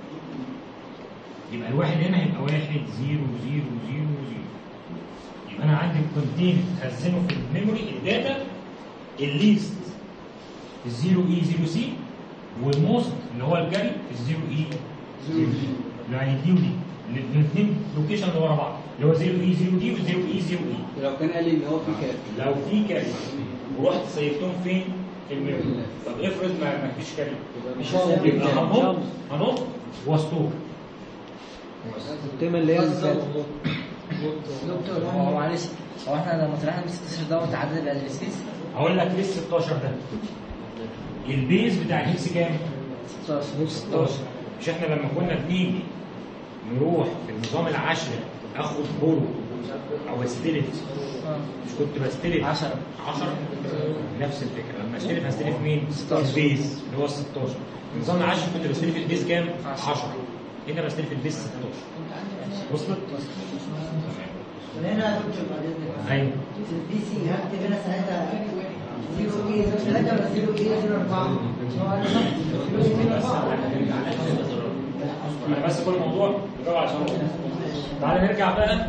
يبقى الواحد هنا هيبقى واحد 0 0 0 0 يبقى انا عندي قيمتين تخزنوا في الميموري الداتا الليست في 0 اي 0 سي والموست اللي هو الجري في 0 اي 0 دي يعني دي ودي الاثنين لوكيشن اللي ورا بعض اللي هو 0 اي 0 دي و 0 اي 0 اي لو كان قال لي ان هو في كاري لو في كاري ورحت سيبتهم فين؟ في الميموري طب افرض ما ما فيش كاري مش هسيب يبقى الكاري. هنط هنط واستور القيمة اللي هي اللي فاتت دكتور هو معلش هو احنا لما طلعنا من 16 دوت عدد الادريسيس هقول لك ليه ال 16 ده البيز بتاع الهكس كام؟ 16 16 مش احنا لما كنا بنيجي نروح في النظام العشري اخد بورو او استلف اه مش كنت بستلف 10 10 نفس الفكره لما استلف هستلف مين؟ 16. البيز اللي هو ال 16 النظام العشري كنت بستلف البيز كام؟ 10 هنا بستلف البيز 16 وصلت؟ من هنا يا دكتور بعد اذنك ايوه في البي سي هكتب هنا ساعتها 0 اي 0 3 ولا 0 اي 0 4 انا بس كل موضوع بجاوب على سؤال تعالى نرجع بقى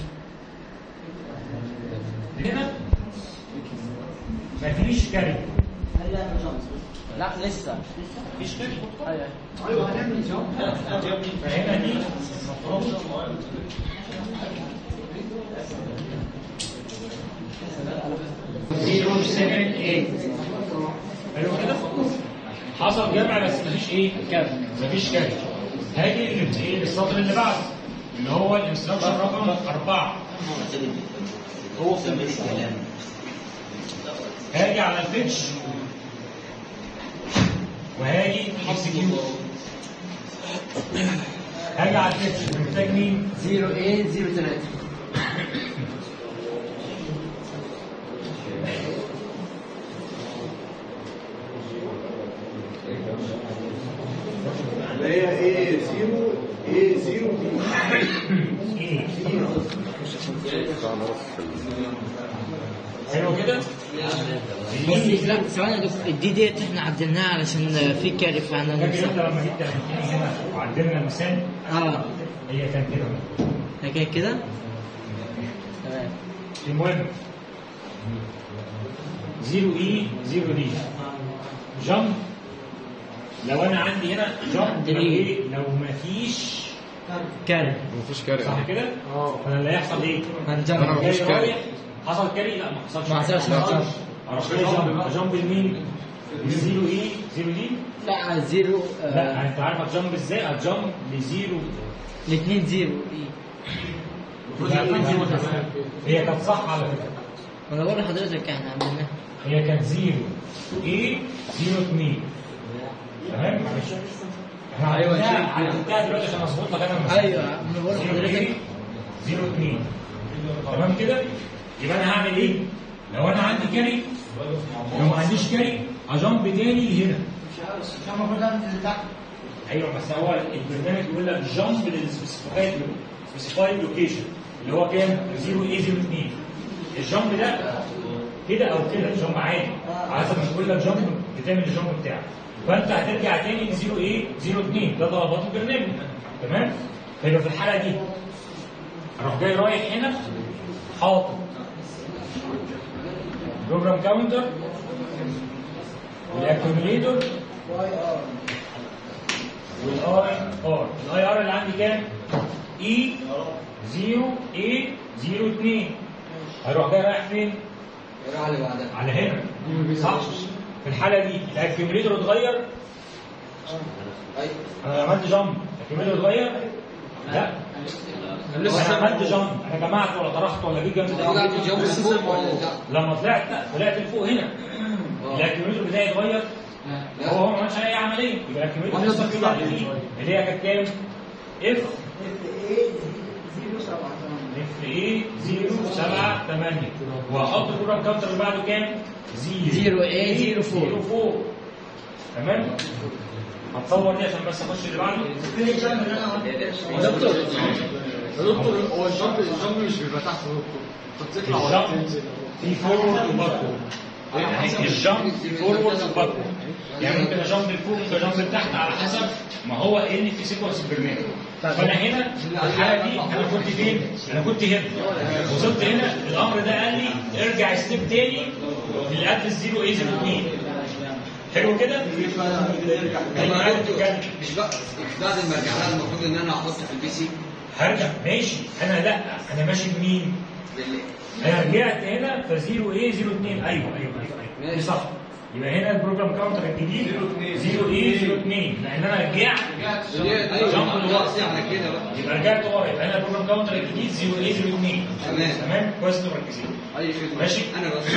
هنا مفيش كاري لا لسه مفيش كاري ايوه ايوه هنعمل جامب فهنا دي المفروض زيرو سفن ايت حلو كده حصل جمع بس مفيش ايه كاري مفيش كاري هاجي لل- ايه للسطر اللي بعده اللي هو الانستراكشن رقم أربعة هو كمل الكلام هاجي على الفيتش وهاجي اكسكيوت هاجي على الفيتش محتاج مين؟ 0 a 0 3 اللي هي ايه زيرو ايه زيرو بي ايه حلو كده؟ بس لا ثواني يا دكتور الدي ديت احنا عدلناها علشان في كاري فاحنا فاكر انت نمسحها لما جيت تعمل هنا وعدلنا المثال اه هي كان كده هي كده كده تمام المهم 0 اي 0 دي جمب لو انا عندي هنا جمب لو ايه لو مفيش كاري مفيش كاري صح كده؟ اه فانا اللي هيحصل ايه؟ هنجمع أنا مفيش جاي كاري. رايح حصل كاري؟ لا ما حصلش ما حصلش، ما حصلش. اروح جاي جمب جمب لمين؟ لزيرو ايه؟ زيرو دي؟ لا زيرو لا انت عارف هتجمب ازاي؟ هتجمب لزيرو الاثنين زيرو هي كانت صح على فكره انا بقول لحضرتك احنا عملناها هي كانت زيرو ايه زيرو اتنين تمام معلش احنا أيوة، عدلناها- زيرو. عدلتها دلوقتي عشان اظبط لك انا المثال. ايوه انا بقول زيرو لحضرتك ايه زيرو اتنين تمام كده يبقى انا هعمل ايه لو انا عندي كاري لو ما عنديش كاري هجمب تاني هنا مش المفروض انزل تحت ايوه بس هو البرنامج بيقول لك جامب للسبيسيفايد سبيسيفايد لوكيشن اللي هو كام 0 اي 0 2 الجامب ده كده او كده جامب عادي على حسب ما تقول لك جامب بتعمل الجامب بتاعك فانت هترجع تاني ل 0 اي 0 2 ده طلبات البرنامج تمام فيبقى في الحاله دي اروح جاي رايح هنا حاطط بروجرام كاونتر والاكيوميليتور واي ار والاي ار الاي ار اللي عندي كام اي 0 اي 0 2 هروح جاي رايح فين راح اللي بعدها على هنا صح في الحاله دي الاكيوميليتور اتغير ايوه انا عملت جامب الاكيوميليتور اتغير لا انا عملت جامب انا جمعت ولا طرحت ولا جيت جنب ده طلعت الجو فوق ولا لا؟ لما طلعت لا طلعت لفوق هنا الاكيوميليتور بتاعي اتغير هو هو ما عملش اي عمليه يبقى الاكيوميليتور لسه بيطلع لي اللي هي كانت كام؟ اف اف ايه زيرو سبعة اف ايه 0 7 8 وهحط البروجرام كاونتر اللي بعده كام؟ 0 0 A 0 4 0 4 تمام؟ هتصور دي عشان بس اخش اللي بعده فين الجنب اللي انا عملته دكتور يا دكتور هو الجامب الجامب مش بيبقى تحت يا دكتور انت بتطلع ولا الجامب بتنزل في فورورد وباكورد يعني الجامب في فورورد وباكورد يعني ممكن اجامب لفوق ممكن اجامب لتحت على حسب ما هو ايه اللي في سيكونس البرنامج فانا هنا في الحاله دي انا كنت فين؟ انا كنت هنا وصلت هنا الامر ده قال لي ارجع ستيب تاني للادرس 0 اي 02 حلو كده؟ طب أيوة، يا عارف دكتور، بجد. مش بقى مش بعد ما ارجع لها المفروض ان انا احط في البي سي هرجع ماشي انا لا انا ماشي بمين؟ بالليل انا رجعت هنا ف 0 ايه 0 2 ايوه ايوه ايوه ايوه دي صح يبقى هنا البروجرام كاونتر الجديد 0 ايه 0 2 لان انا رجعت ايوه جنب انا الوقت. قصدي على كده بقى يبقى رجعت ورا يبقى انا البروجرام كاونتر الجديد 0 ايه 0 2 تمام. تمام كويس انتوا مركزين اي خدمه ماشي. انا بس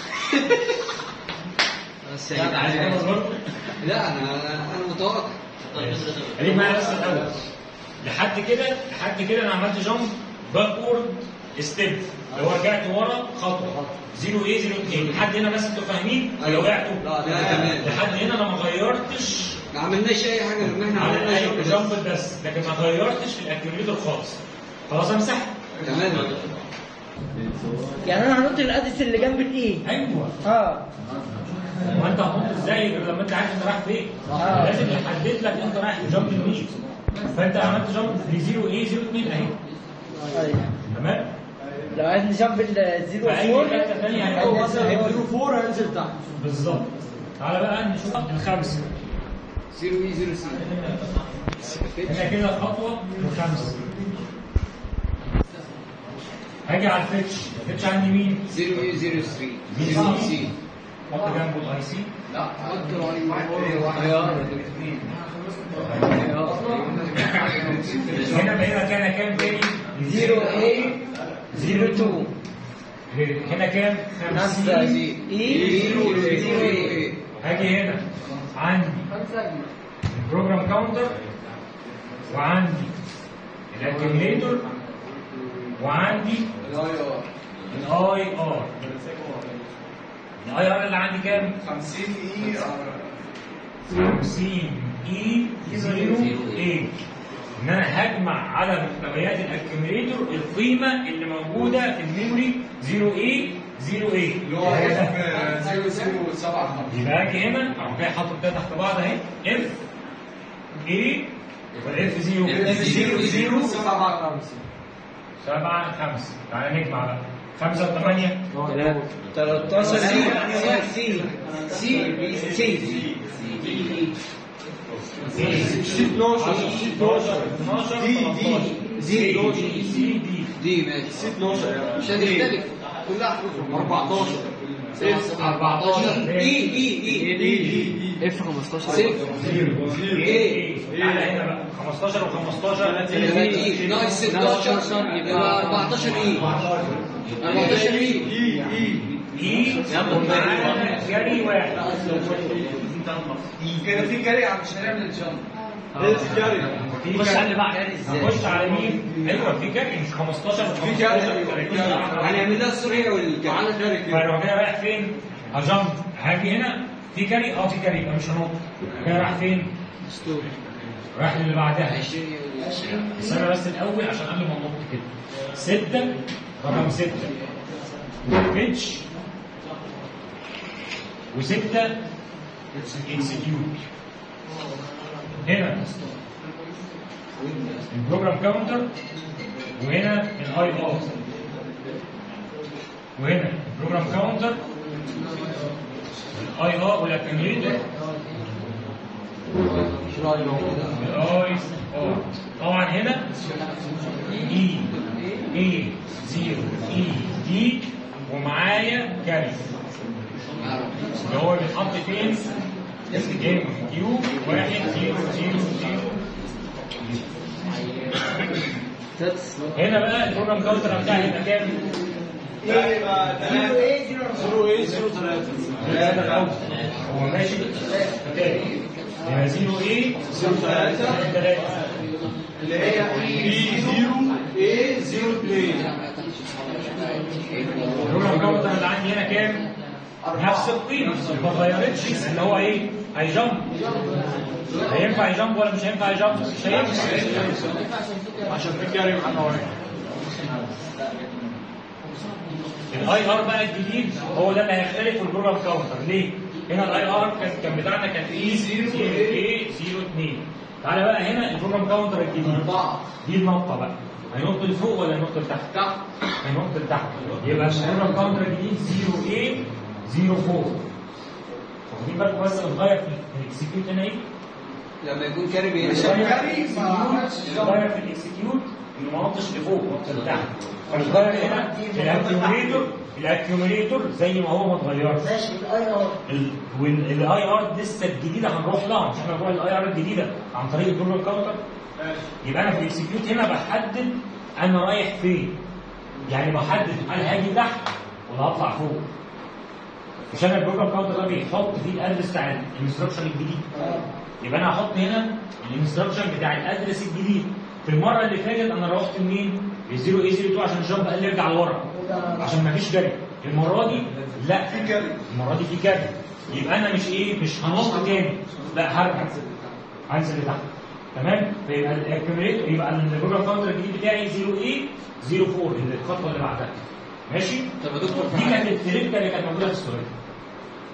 بس يا عايز جدعان أخلص برضه؟ لا انا انا متواضع خليك معايا بس الاول لحد كده لحد كده انا عملت جامب باكورد ستيب اللي هو رجعت ورا خطوه 0 ايه 0 2 لحد هنا بس انتوا فاهمين ولا وقعتوا؟ لا لا تمام لحد هنا انا ما غيرتش ما عملناش اي حاجه غير ان احنا على عملنا الاقل جامب جامب بس لكن ما غيرتش في الاكيوميليتور خالص خلاص امسح تمام يعني انا هنط الادرس اللي جنب الاي ايوه اه ما انت هتنط ازاي غير لما انت عارف انت رايح فين لازم يحدد لك انت رايح جامب لمين فانت عملت جامب لزيرو ايه زيرو 2 اهي ايوه تمام لو عايز نجنب الزيرو فاي فور حته ثانيه هو هيبقى مثلا هيديله فور هينزل تحت بالظبط تعالى بقى نشوف الخمسه زيرو اي زيرو سي هنا كده خطوه وخمسه هاجي على الفيتش الفيتش عندي مين؟ زيرو اي زيرو 3 زيرو سي حط جنبه الاي سي لا حطوا ايوه هنا بقينا كان كام تاني؟ زيرو اي زيرو تو هنا كام؟ خمسة 50 اي زيرو زيرو اي هاجي هنا عندي البروجرام كاونتر وعندي الاكيوميليتور وعندي الاي ار الاي ار اللي عندي كام؟ 50 اي 50 اي 0 اي ان انا هجمع على محتويات الاكيوميليتور القيمه اللي موجوده في الميموري 0 اي 0 اي اللي هو اف 0 0 7 يبقى اجي هنا اروح جاي حاطط ده تحت بعض اهي اف اي يبقى اف 0 اف 0 0 7 5 7 5 تعالى نجمع بقى 5 و8 13 سي سي سي سي 12 12 12 دي 13 دي دي سي دي دي ماشي 12 يعني مش هنختلف كلها حروف 14 14 اي اي اي اف 15 صفر ايه تعالى هنا بقى 15 و15 اي ناقص 16 يبقى 14 اي 14 اي اي ومعانا جري واحد كده في جري مش هنعمل الجامب في خش على اللي بعد هخش على مين؟ ايوه في جري مش 15 في جري هنعمل لها السوريه والجعانه جري كده فاروح جاي رايح فين؟ هجمب هاجي هنا في جري اه في جري يبقى مش هنط جاي رايح فين؟ رايح للي بعدها استنى بس الاول عشان قبل ما ننط كده ستة رقم ستة بيتش وستة اكسكيوت هنا البروجرام كاونتر وهنا الاي ار وهنا البروجرام كاونتر الاي ار والاكيوميليتور الاي ار طبعا هنا اي اي 0 اي دي ومعايا كاري اللي هو بيتحط فين؟ ام كيو 1 0 0 0 هنا بقى البروجرام كاونتر بتاعي يبقى كام؟ زيرو ايه زيرو 3 ثلاثة الأول هو ماشي تاني يبقى زيرو ايه؟ زيرو ثلاثة. ثلاثة اللي هي بي زيرو ايه زيرو 2 البروجرام كاونتر اللي عندي هنا كام؟ نفس القيمة ما اتغيرتش اللي هو ايه؟ هيجمب هينفع يجمب ولا مش هينفع يجمب؟ مش هينفع عشان في جري معانا واحد الاي ار بقى الجديد هو ده اللي هيختلف في البروجرام كاونتر ليه؟ هنا الاي ار كان كان بتاعنا كان اي 0 اي 0 2 تعالى بقى هنا البروجرام كاونتر الجديد دي النقطة بقى هينط لفوق ولا هينط لتحت؟ تحت هينط لتحت يبقى البروجرام كاونتر الجديد 0 اي 0 4 واخدين بالكم بس بتغير في الاكسكيوت هنا ايه؟ لما يكون كاري بتغير بينزل في بتغير في الاكسكيوت انه ما نطش لفوق نط لتحت فبتغير هنا الاكيوميليتور الاكيوميليتور زي ما هو ما اتغيرش ماشي الاي ار والاي ار لسه الجديده هنروح لها مش احنا هنروح للاي ار الجديده عن طريق البروجرام كاونتر يبقى انا في الاكسكيوت هنا بحدد انا رايح فين يعني بحدد هل هاجي تحت ولا هطلع فوق مش انا البروجرام كاونتر ده بيحط فيه الادرس بتاع الانستراكشن الجديد يبقى انا هحط هنا الانستراكشن بتاع الادرس الجديد في المره اللي فاتت انا روحت منين؟ 0 اي 0 2 عشان الجامب قال لي ارجع لورا عشان ما فيش جري المره دي لا في جري المره دي في جري يبقى انا مش ايه مش هنط تاني لا هرجع هنزل لتحت تمام فيبقى الاكيوميليتور يبقى البروجرام كاونتر الجديد بتاعي 0 اي 0 4 اللي الخطوه اللي بعدها ماشي طب يا دكتور دي كانت التريكه اللي كانت موجوده في السؤال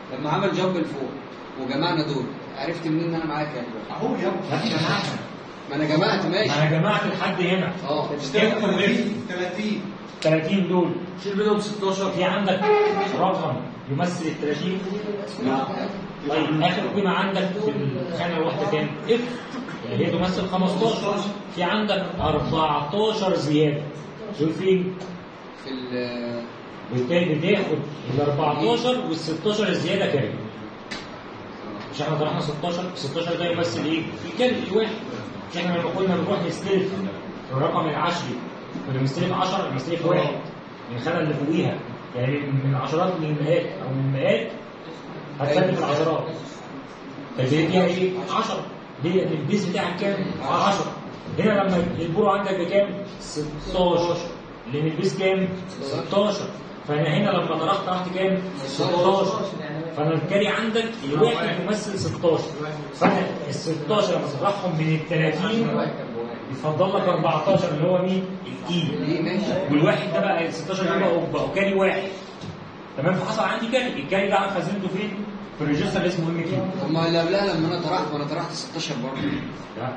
لما عمل جامب لفوق وجمعنا دول عرفت منين ان انا معايا كام اهو يا ابني لا جماعة ما انا جمعت ما ماشي انا جمعت لحد هنا اه كام 30 30 دول شيل منهم 16 في عندك رقم يمثل ال 30 طيب اخر قيمه عندك في الخانه الواحده كام؟ اف اللي هي تمثل 15 في عندك 14 زياده دول فين؟ في ال بالتالي بتاخد ال 14 وال 16 الزياده كام؟ مش احنا طرحنا 16 16 ده يمثل ايه؟ الكاري الواحد مش احنا لما كنا بنروح نستلف الرقم العشري كنا بنستلف 10 بنستلف واحد من الخانه اللي فوقيها يعني من العشرات للمئات او من المئات هتسلف العشرات فدي فيها ايه؟ 10 دي البيز بتاعك كام؟ 10 هنا لما البورو عندك بكام؟ 16 لان البيز كام؟ 16 فانا هنا لما طرحت طرحت كام؟ 16 فانا الكاري عندك الواحد يمثل 16 فانا ال 16 لما تطرحهم من ال 30 يفضل لك 14 اللي هو مين؟ الاي دي ماشي والواحد ده بقى ال 16 دول بقوا بقوا كاري واحد تمام فحصل عندي كاري الكاري ده عارف خزنته فين؟ في الريجستر اللي اسمه ام كيو طب ما لو لا لما انا طرحت ما انا طرحت 16 برضه لا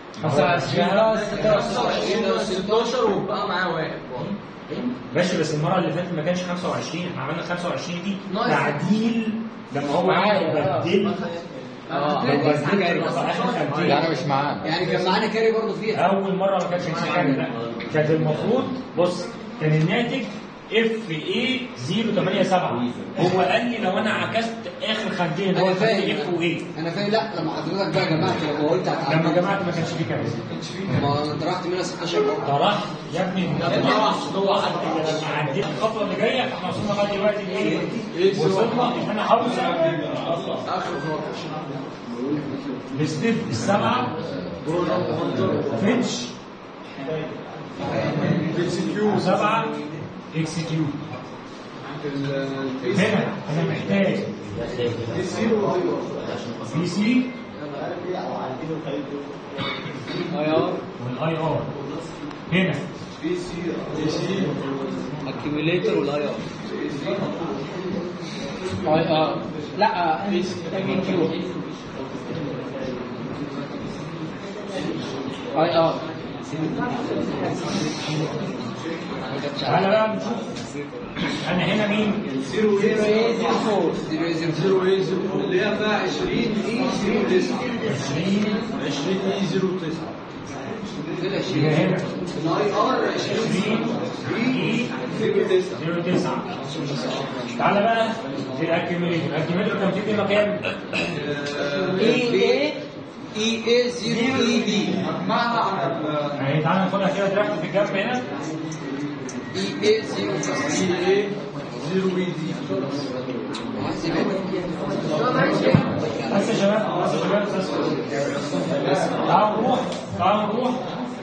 25 16 وبقى معاه واحد ماشي بس المره اللي فاتت ما كانش 25 احنا عملنا 25 دي تعديل لما هو بدل اه لو بدلت بقى اخر خانتين لا انا مش معاه يعني كان معانا كاري برضه فيها اول مره ما كانش في كاري لا كانت المفروض بص كان الناتج اف اي 087 هو قال لي لو انا عكست اخر خانتين اللي هو انا فاهم اف واي انا فاهم لا لما حضرتك بقى جمعت لما قلت هتعدي لما جمعت ما كانش في كاري ما انا طرحت منها 16 برضه طرحت يا ابني طرحت هو عدى لما عديت الخطوه اللي جايه احنا وصلنا لغايه دلوقتي لايه؟ وصلنا ان انا هوصل اخر خطوه لستيب السبعه فيتش وسبعه اكسكيوت هنا انا محتاج بي سي اي ار والاي ار هنا اكيوميليتور والاي ار اي ار لا ام كيو اي ار تعالى بقى نشوف انا هنا مين؟ 0 0 8 0 4 0 0 0 ايه 0 اللي هي بقى 20 اي 0 9 20 20 اي 0 9 يبقى هنا الاي ار 20 اي 0 9 09 تعالى بقى في الاكيوميليتور الاكيوميليتور كان فيه قيمه كام؟ اي اي اي اي 0 اي بي يعني تعالى ناخدها كده درافت في الجنب هنا اي اي 0 اي 0 اي دي بس يا شباب بس يا شباب بس تعالوا نروح تعالوا نروح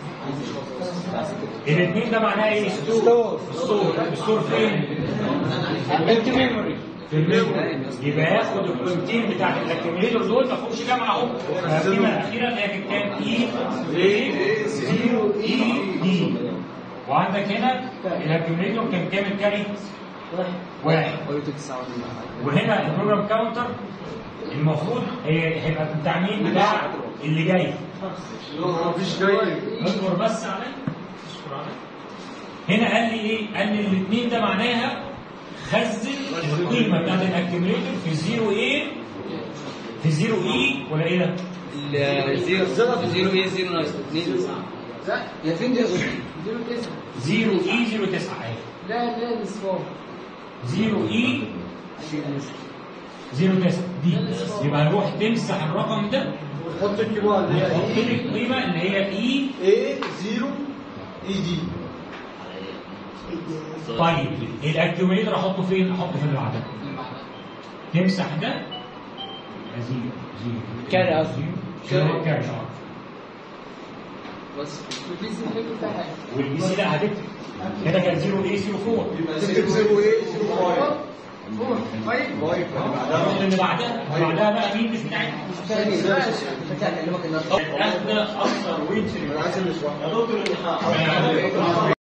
الاثنين ده معناه ايه؟ ستور ستور ستور فين؟ انت ميموري في الميموري يبقى ياخد القيمتين بتاعت الاكيوميليتور دول ما فيهمش جمع اهو القيمه الاخيره اللي هي كانت كام؟ اي اي 0 اي دي وعندك هنا الاكيوميليتور كان كام الكاري؟ واحد وهنا البروجرام كاونتر المفروض هي هيبقى التعميم بتاع اللي جاي مفيش جاي اصبر بس عليا اصبر عليا هنا قال لي ايه؟ قال لي الاثنين ده معناها خزن القيمه بتاعت الاكيوميليتور في 0 ايه في 0 اي ولا ايه ده؟ زيرو زيرو ايه زيرو نايس اثنين يا فين دي 0 اي 0 9 اهي لا لا الاصفار 0 اي 0 9 دي يبقى نروح تمسح الرقم ده وتحط الكيبورد اللي هي وتحط لي القيمه اللي هي اي اي 0 اي دي طيب الاكيوميليتر احطه فين؟ احطه في اللي بعدها تمسح ده زيرو زيرو كاري قصدي. كاري كاري اه بس والبي سي لا هتكتب كده كان 0 اي 0 4 يبقى 0 0 اي 0 5 الرقم اللي بعدها بعدها بقى مين مش بتاعتنا اهدى اكثر ويت انا عايز نشرح